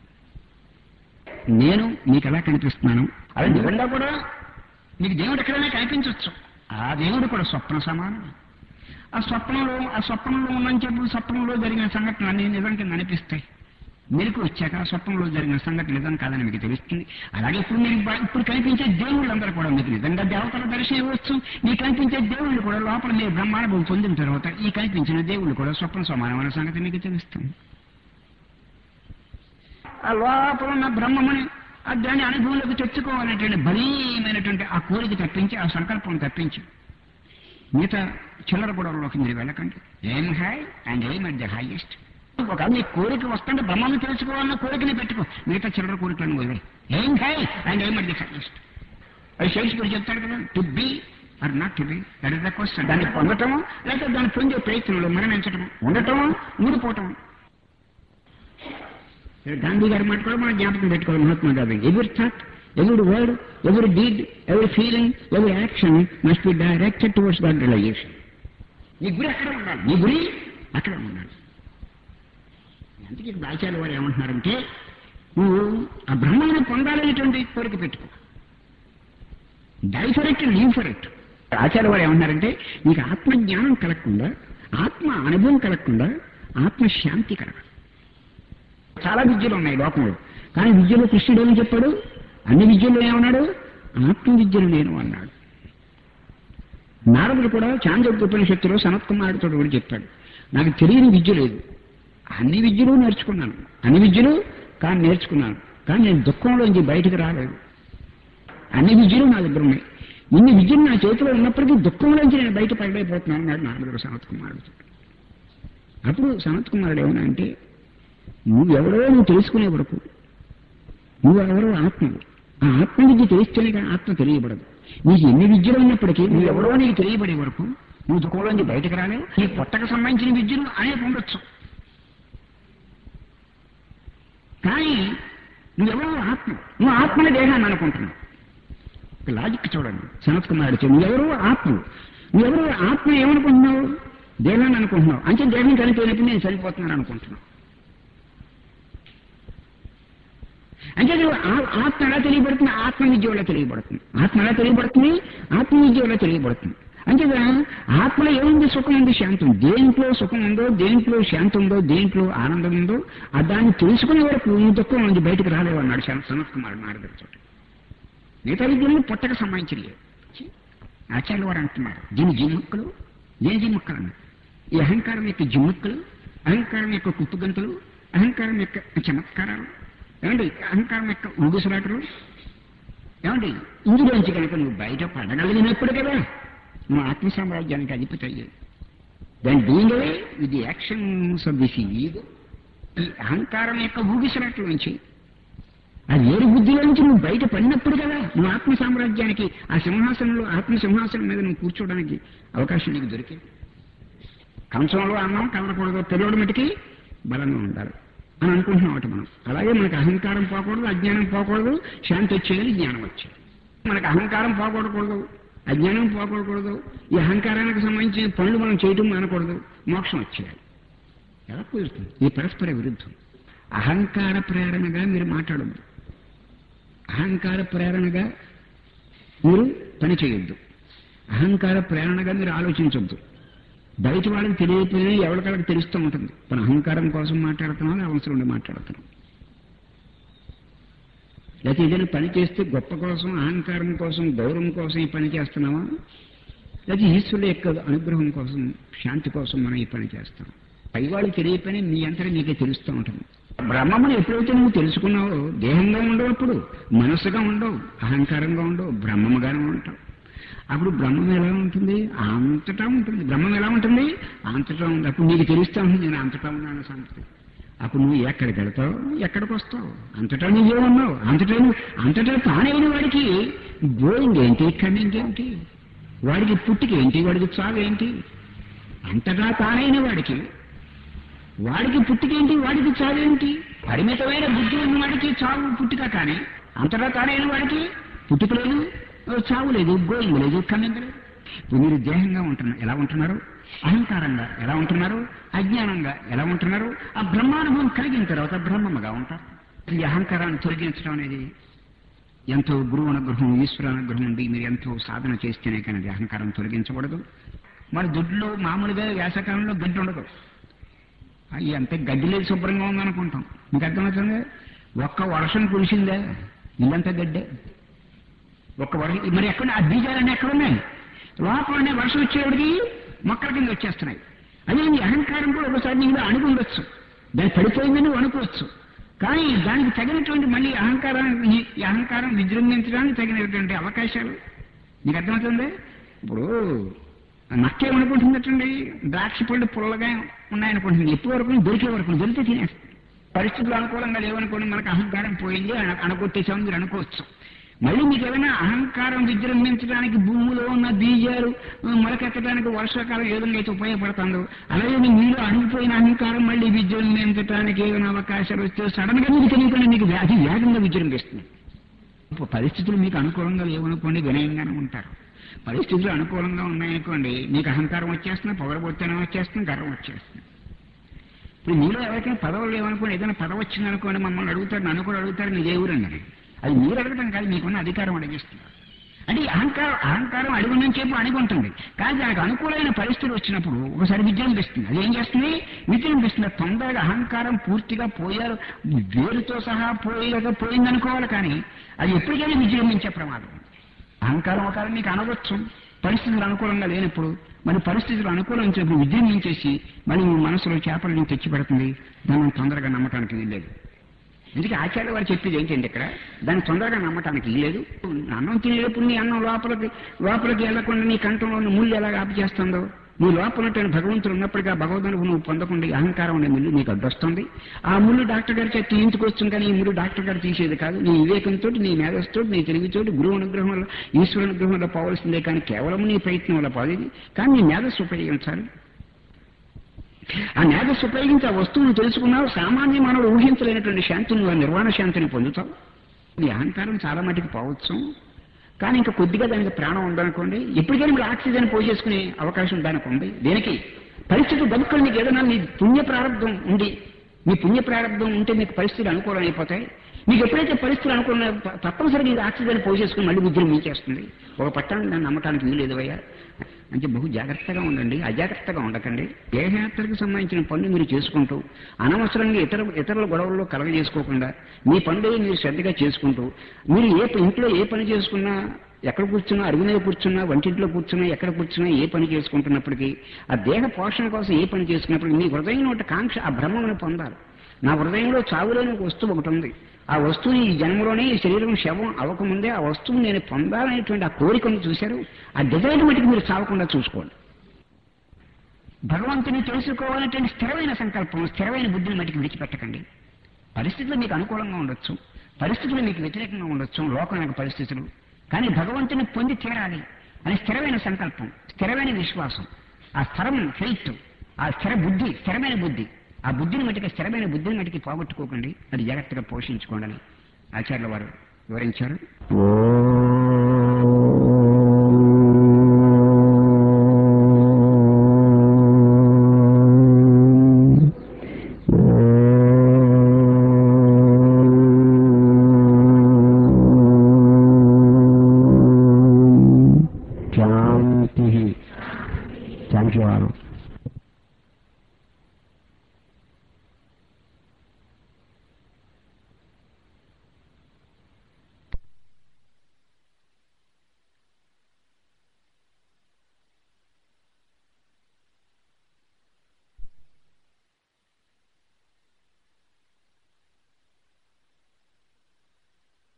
Speaker 1: నేను నీకు ఎలా కనిపిస్తున్నాను అలా నిజంగా కూడా నీకు దేవుడు ఎక్కడైనా కనిపించవచ్చు ఆ దేవుడు కూడా స్వప్న సమానం ఆ స్వప్నంలో ఆ స్వప్నంలో ఉన్నని చెప్పి స్వప్నంలో జరిగిన సంఘటనలు అన్ని నిజం కింద అనిపిస్తాయి మెలకు వచ్చాక ఆ స్వప్నంలో జరిగిన సంఘటన నిజం కాదని మీకు తెలుస్తుంది అలాగే ఇప్పుడు మీరు బ- ఇప్పుడు కనిపించే దేవుళ్ళందరూ కూడా మీకు నిజంగా దేవతల దర్శనం ఇవ్వచ్చు మీకు కనిపించే దేవుళ్ళు కూడా లోపల మీరు బ్రహ్మానుభవం పొందిన తర్వాత ఈ కనిపించిన దేవుళ్ళు కూడా స్వప్న సమానమైన సంగతి మీకు తెలుస్తుంది ఆ లోపల ఉన్న బ్రహ్మముని ఆ దాన్ని అనుభవంలోకి తెచ్చుకోవాలనేటువంటి బలీయమైనటువంటి ఆ కోరిక తప్పించి ఆ సంకల్పం తప్పించి మిగతా చిల్లర గొడవలోకి మీరు వెళ్ళకండి aim high and aim at the highest ఒక నీ కోరిక వస్తుంటే బ్రహ్మను తెలుసుకోవాలన్న కోరికని పెట్టుకో మిగతా చిల్లర కోరికలను వదిలే aim high and aim at the highest అది షేక్స్పియర్ చెప్తాడు కదా to be or not to be that is the question దాన్ని పొందటము లేకపోతే దాన్ని పొందే ప్రయత్నంలో మరణించటము ఉండటము ఊడిపోవటము గాంధీ గారి మాట కూడా మనం జ్ఞాపకం పెట్టుకోవాలి మహాత్మా గాంధీ ఎవరి థాట్ ఎవరి వర్డ్ ఎవరి deed every feeling every action must be directed towards that realization నీ గురి అక్కడ ఉండాలి నీ గురి అక్కడ ఉండాలి అందుకే ఇక్కడ ఆచార్య వారు ఏమంటున్నారంటే నువ్వు ఆ బ్రహ్మాన్ని పొందాలనేటువంటి కోరిక పెట్టుకో die for it leave for it ఆచార్య వారు ఏమంటున్నారంటే నీకు ఆత్మజ్ఞానం కలగకుండా ఆత్మ అనుభవం కలగకుండా ఆత్మ శాంతి కలగదు చాలా విద్యలు ఉన్నాయి లోకంలో కానీ విద్యలో కృష్ణుడు ఏమని చెప్పాడు అన్ని విద్యల్లో ఏమన్నాడు ఆత్మ విద్యలు నేను అన్నాడు నారదుడు కూడా చాంద్రోక్తి ఉపనిషత్తులో సనత్ కుమారుడితో కూడా చెప్పాడు నాకు తెలియని విద్య లేదు అన్ని విద్యలు నేర్చుకున్నాను అన్ని విద్యలు కానీ నేర్చుకున్నాను కానీ నేను దుఃఖంలోంచి బయటకు రాలేదు అన్ని విద్యలు నా దగ్గర ఉన్నాయి ఇన్ని విద్యలు నా చేతిలో ఉన్నప్పటికీ దుఃఖంలోంచి నేను బయట పడలేకపోతున్నాను అన్నాడు నారదుడు సనత్ కుమారుడు అప్పుడు సనత్ కుమారుడు ఏమన్నా అంటే నువ్వెవరో నువ్వు తెలుసుకునే వరకు నువ్వెవరో ఆత్మవు ఆ ఆత్మ విద్య తెలిస్తేనే కానీ ఆత్మ తెలియబడదు నీకు ఎన్ని విద్యలు ఉన్నప్పటికీ నువ్వెవరో నీకు తెలియబడే వరకు నువ్వు దుఃఖంలోంచి బయటకు రాలేవు నీ పొట్టకు సంబంధించిన విద్యలు అనేక ఉండొచ్చు కానీ నువ్వెవరో ఆత్మ నువ్వు ఆత్మని దేహాన్ని అనుకుంటున్నావు ఒక లాజిక్ చూడండి సనత్ కుమారుడు చెప్పి నువ్వెవరో ఆత్మ నువ్వెవరో ఆత్మ ఏమనుకుంటున్నావు దేహాన్ని అనుకుంటున్నావు అంటే దేహం చనిపోయినప్పుడు నేను చనిపోతున్నాను అనుకుంటున్నావు అంటే నువ్వు ఆ- ఆత్మ ఎలా తెలియబడుతుంది ఆత్మ విద్య వల్ల తెలియబడుతుంది ఆత్మ ఎలా తెలియబడుతుంది ఆత్మ విద్య వల్ల తెలియబడుతుంది అంటే ఆత్మలో ఏముంది సుఖం ఉంది శాంతం దేంట్లో సుఖం ఉందో దేంట్లో శాంతి ఉందో దేంట్లో ఆనందం ఉందో ఆ దాన్ని తెలుసుకునే వరకు నువ్వు దుఃఖం నుంచి బయటకు రాలేవు అన్నాడు శరత్ సనత్ కుమార్ నారదుడితో మిగతా విద్యలు పుట్టక సంబంధించినవి ఆచార్యులు వారు అంటున్నారు దీని జిమ్ముక్కలు దేని జిమ్ముక్కలు అన్నారు ఈ అహంకారం యొక్క జిమ్ముక్కలు అహంకారం యొక్క కుప్పుగంతులు అహంకారం యొక్క చమత్కారాలు ఏమండి అహంకారం యొక్క ఊగుసలాటలు ఏమండి ఇందులోంచి కనుక నువ్వు బయట పడగలిగినప్పుడు కదా నువ్వు ఆత్మ సామ్రాజ్యానికి అధిపతి అయ్యేది దాని doing away with the actions of this ego ఈ అహంకారం యొక్క ఊగిసలాట్ల నుంచి ఆ వేరు బుద్ధిలో నుంచి నువ్వు బయట పడినప్పుడు కదా నువ్వు ఆత్మ సామ్రాజ్యానికి ఆ సింహాసనంలో ఆత్మ సింహాసనం మీద నువ్వు కూర్చోవడానికి అవకాశం నీకు దొరికింది కంచంలో అన్నం కలరకూడదు తెలియడం మటుకి బలంగా ఉండాలి అని అనుకుంటున్నాం ఒకటి మనం అలాగే మనకు అహంకారం పోకూడదు అజ్ఞానం పోకూడదు శాంతి వచ్చేది జ్ఞానం వచ్చేది మనకు అహంకారం పోకూడకూడదు అజ్ఞానం పోకూడకూడదు ఈ అహంకారానికి సంబంధించిన పనులు మనం చేయటం మానకూడదు మోక్షం వచ్చేయాలి ఎలా కుదురుతుంది ఈ పరస్పర విరుద్ధం అహంకార ప్రేరణగా మీరు మాట్లాడద్దు అహంకార ప్రేరణగా మీరు పని చేయొద్దు అహంకార ప్రేరణగా మీరు ఆలోచించొద్దు బయట వాళ్ళకి తెలియకపోయినా ఎవరికళ్ళకి తెలుస్తూ ఉంటుంది మన అహంకారం కోసం మాట్లాడుతున్నాం అవసరం ఉండి మాట్లాడుతున్నాం లేకపోతే ఏదైనా పని చేస్తే గొప్ప కోసం అహంకారం కోసం గౌరవం కోసం ఈ పని చేస్తున్నావా లేకపోతే ఈశ్వరుడు యొక్క అనుగ్రహం కోసం శాంతి కోసం మనం ఈ పని చేస్తాం పైవాళ్ళు తెలియకపోయినా నీ అంతటా నీకే తెలుస్తూ ఉంటుంది బ్రహ్మమును ఎప్పుడైతే నువ్వు తెలుసుకున్నావో దేహంగా ఉండవు అప్పుడు మనస్సుగా ఉండవు అహంకారంగా ఉండవు బ్రహ్మముగానే ఉంటావు అప్పుడు బ్రహ్మం ఎలా ఉంటుంది అంతటా ఉంటుంది బ్రహ్మం ఎలా ఉంటుంది అంతటా ఉంది అప్పుడు నీకు తెలుస్తా ఉంటుంది నేను అంతటా ఉన్నాను సంగతి అప్పుడు నువ్వు ఎక్కడికి వెళ్తావు ఎక్కడికి వస్తావు అంతటా నువ్వే ఉన్నావు అంతటా నువ్వు అంతటా తానైన వాడికి గోయింగ్ ఏంటి కమింగ్ ఏంటి వాడికి పుట్టిక ఏంటి వాడికి చావు ఏంటి అంతటా తానైన వాడికి వాడికి పుట్టికేంటి వాడికి చావేంటి పరిమితమైన బుద్ధి ఉన్న వాడికి చావు పుట్టిక కానీ అంతటా తానైన వాడికి పుట్టుక లేదు చావు లేదు గోయింగ్ లేదు కమింగ్ లేదు ఇప్పుడు మీరు దేహంగా ఉంటున్నారు ఎలా ఉంటున్నారు అహంకారంగా ఎలా ఉంటున్నారు అజ్ఞానంగా ఎలా ఉంటున్నారు ఆ బ్రహ్మానుభవం కలిగిన తర్వాత బ్రహ్మముగా ఉంటారు ఈ అహంకారాన్ని తొలగించడం అనేది ఎంతో గురువు అనుగ్రహం ఈశ్వర అనుగ్రహం ఉండి మీరు ఎంతో సాధన చేస్తేనే కానీ అది అహంకారం తొలగించకూడదు మన దొడ్లో మామూలుగా వేసవకాలంలో గడ్డి ఉండదు అయ్యి అంత గడ్డి లేదు శుభ్రంగా ఉందనుకుంటాం మీకు అర్థమవుతుంది ఒక్క వర్షం కురిసిందే ఇల్లంతా గడ్డే ఒక్క వర్షం మరి ఎక్కడ ఆ బీజాలన్నీ ఎక్కడ ఉన్నాయి లోపలనే వర్షం వచ్చేవాడికి మొక్కల కింద వచ్చేస్తున్నాయి అదే నీ అహంకారం కూడా ఒకసారి నీలో అణుగు ఉండొచ్చు దాన్ని పడిపోయిందని నువ్వు అనుకోవచ్చు కానీ దానికి తగినటువంటి మళ్ళీ అహంకారాన్ని ఈ అహంకారం విజృంభించడానికి తగినటువంటి అవకాశాలు నీకు అర్థమవుతుంది ఇప్పుడు నక్క ఏమనుకుంటుందటండి ద్రాక్ష పళ్ళు పుల్లగా ఉన్నాయనుకుంటుంది ఎప్పటి వరకు దొరికే వరకు దొరికితే తినేస్తుంది పరిస్థితులు అనుకూలంగా లేవనుకోండి మనకు అహంకారం పోయింది అన- అనగొట్టేసామని మీరు అనుకోవచ్చు మళ్ళీ మీకు ఏదైనా అహంకారం విజృంభించడానికి భూమిలో ఉన్న బీజాలు ఆ, మొలకెత్తడానికి వర్షాకాలం ఏ విధంగా అయితే ఉపయోగపడుతుందో అలాగే మీ మీలో అణిగిపోయిన అహంకారం మళ్ళీ విజృంభించడానికి ఏదైనా అవకాశాలు వస్తే సడన్ గా మీకు తెలియకుండా మీకు వ్యాధి వేగంగా విజృంభిస్తుంది ఇప్పుడు పరిస్థితులు మీకు అనుకూలంగా లేవనుకోండి వినయంగానే ఉంటారు పరిస్థితులు అనుకూలంగా ఉన్నాయనుకోండి నీకు అహంకారం వచ్చేస్తుంది పొగరబోత్తనం వచ్చేస్తుంది గర్వం వచ్చేస్తుంది ఇప్పుడు మీలో ఎవరికైనా పదవులు లేవనుకోండి ఏదైనా పదవి వచ్చిందనుకోండి మమ్మల్ని అడుగుతారు నన్ను కూడా అడుగుతారు నీ దేవుడు అన్నారు అది మీరు అడగటం కాదు మీకున్న అధికారం అడిగిస్తున్నారు అంటే ఈ అహంకారం అహంకారం అడుగున్న చెప్పు అణిగుంటుంది కానీ దానికి అనుకూలమైన పరిస్థితి వచ్చినప్పుడు ఒకసారి విజృంభిస్తుంది అది ఏం చేస్తుంది విజృంభిస్తుంది తొందరగా అహంకారం పూర్తిగా పోయారు వేరుతో సహా పోయలేక పోయిందనుకోవాలి కానీ అది ఎప్పటికైనా విజృంభించే ప్రమాదం ఉంది. అహంకారం ఒక మీకు అనవచ్చు పరిస్థితులు అనుకూలంగా లేనప్పుడు మరి పరిస్థితులు అనుకూలించినప్పుడు విజృంభించేసి మళ్ళీ మీ మనసులో చేపలను తెచ్చి పెడుతుంది దాన్ని తొందరగా నమ్మటానికి వీల్లేదు ఎందుకంటే ఆచార్య వారు చెప్పేది ఏంటంటే ఇక్కడ దాన్ని తొందరగా నమ్మటానికి లేదు అన్నం తినేటప్పుడు నీ అన్నం లోపలికి లోపలికి వెళ్లకుండా నీ కంఠంలో ఉన్న ముళ్ళు ఎలాగ ఆపు చేస్తుందో నీ లోపల ఉన్నటువంటి భగవంతుడు ఉన్నప్పటికీ ఆ భగవంతుడు నువ్వు పొందకుండా ఈ అహంకారం అనే ముళ్ళు నీకు అడ్డొస్తుంది ఆ ముళ్ళు డాక్టర్ గారి చేతి తీయించుకొస్తుంది కానీ ఈ ముళ్ళు డాక్టర్ గారు తీసేది కాదు నీ వివేకంతో నీ మేధస్తో నీ తెలివితో గురువు అనుగ్రహం వల్ల ఈశ్వర అనుగ్రహం వల్ల పోవలసిందే కానీ కేవలం నీ ప్రయత్నం వల్ల పోలేదు కానీ నీ మేధస్సు ఉపయోగించాలి ఆ మేధస్సు ఉపయోగించి ఆ వస్తువును తెలుసుకున్నావు సామాన్య మానవుడు ఊహించలేనటువంటి శాంతిని నువ్వు ఆ నిర్వాణ శాంతిని పొందుతావు నీ అహంకారం చాలా మటుకు పోవచ్చు కానీ ఇంకా కొద్దిగా దానికి ప్రాణం ఉందనుకోండి ఎప్పటికైనా మీరు ఆక్సిజన్ పోసేసుకునే అవకాశం దానికి ఉంది దేనికి పరిస్థితి బతుకులు నీకు ఏదైనా నీ పుణ్య ప్రారంభం ఉంది మీ పుణ్య ప్రారంభం ఉంటే మీకు పరిస్థితులు అనుకూలం అయిపోతాయి మీకు ఎప్పుడైతే పరిస్థితులు అనుకున్న తప్పనిసరిగా ఇది ఆక్సిజన్ పోసేసుకుని మళ్ళీ విద్యుత్ మీకేస్తుంది ఒక పట్టాన్ని దాన్ని నమ్మటానికి వీలేదు అయ్యా అంటే బహు జాగ్రత్తగా ఉండండి అజాగ్రత్తగా ఉండకండి దేహయాత్రకు సంబంధించిన పనులు మీరు చేసుకుంటూ అనవసరంగా ఇతర ఇతరుల గొడవల్లో కలగ చేసుకోకుండా మీ పనులు మీరు శ్రద్ధగా చేసుకుంటూ మీరు ఏ ప- ఇంట్లో ఏ పని చేసుకున్నా ఎక్కడ కూర్చున్నా అరుగు మీద కూర్చున్నా వంటింట్లో కూర్చున్నా ఎక్కడ కూర్చున్నా ఏ పని చేసుకుంటున్నప్పటికీ ఆ దేహ పోషణ కోసం ఏ పని చేసుకున్నప్పటికీ మీ హృదయంలో ఉన్న కాంక్ష ఆ భ్రమను పొందాలి నా హృదయంలో చావులేని ఒక వస్తువు ఒకటి ఉంది ఆ వస్తువుని ఈ జన్మలోనే ఈ శరీరం శవం అవ్వకముందే ఆ వస్తువుని నేను పొందాలనేటువంటి ఆ కోరికను చూశారు ఆ డిజైన్ మటుకు మీరు చావకుండా చూసుకోండి భగవంతుని తెలుసుకోవాలనేటువంటి స్థిరమైన సంకల్పం స్థిరమైన బుద్ధిని మటుకు విడిచిపెట్టకండి పరిస్థితులు మీకు అనుకూలంగా ఉండొచ్చు పరిస్థితులు మీకు వ్యతిరేకంగా ఉండొచ్చు లోకం యొక్క పరిస్థితులు కానీ భగవంతుని పొంది తీరాలి అని స్థిరమైన సంకల్పం స్థిరమైన విశ్వాసం ఆ స్థిరం ఫెయిత్ ఆ స్థిర బుద్ధి స్థిరమైన బుద్ధి ఆ బుద్ధిని మటుకు స్థిరమైన బుద్ధిని మటుకు పోగొట్టుకోకండి అది జాగ్రత్తగా పోషించుకోండి అని ఆచార్యుల వారు వివరించారు
Speaker 3: శాంతి థ్యాంక్ యూ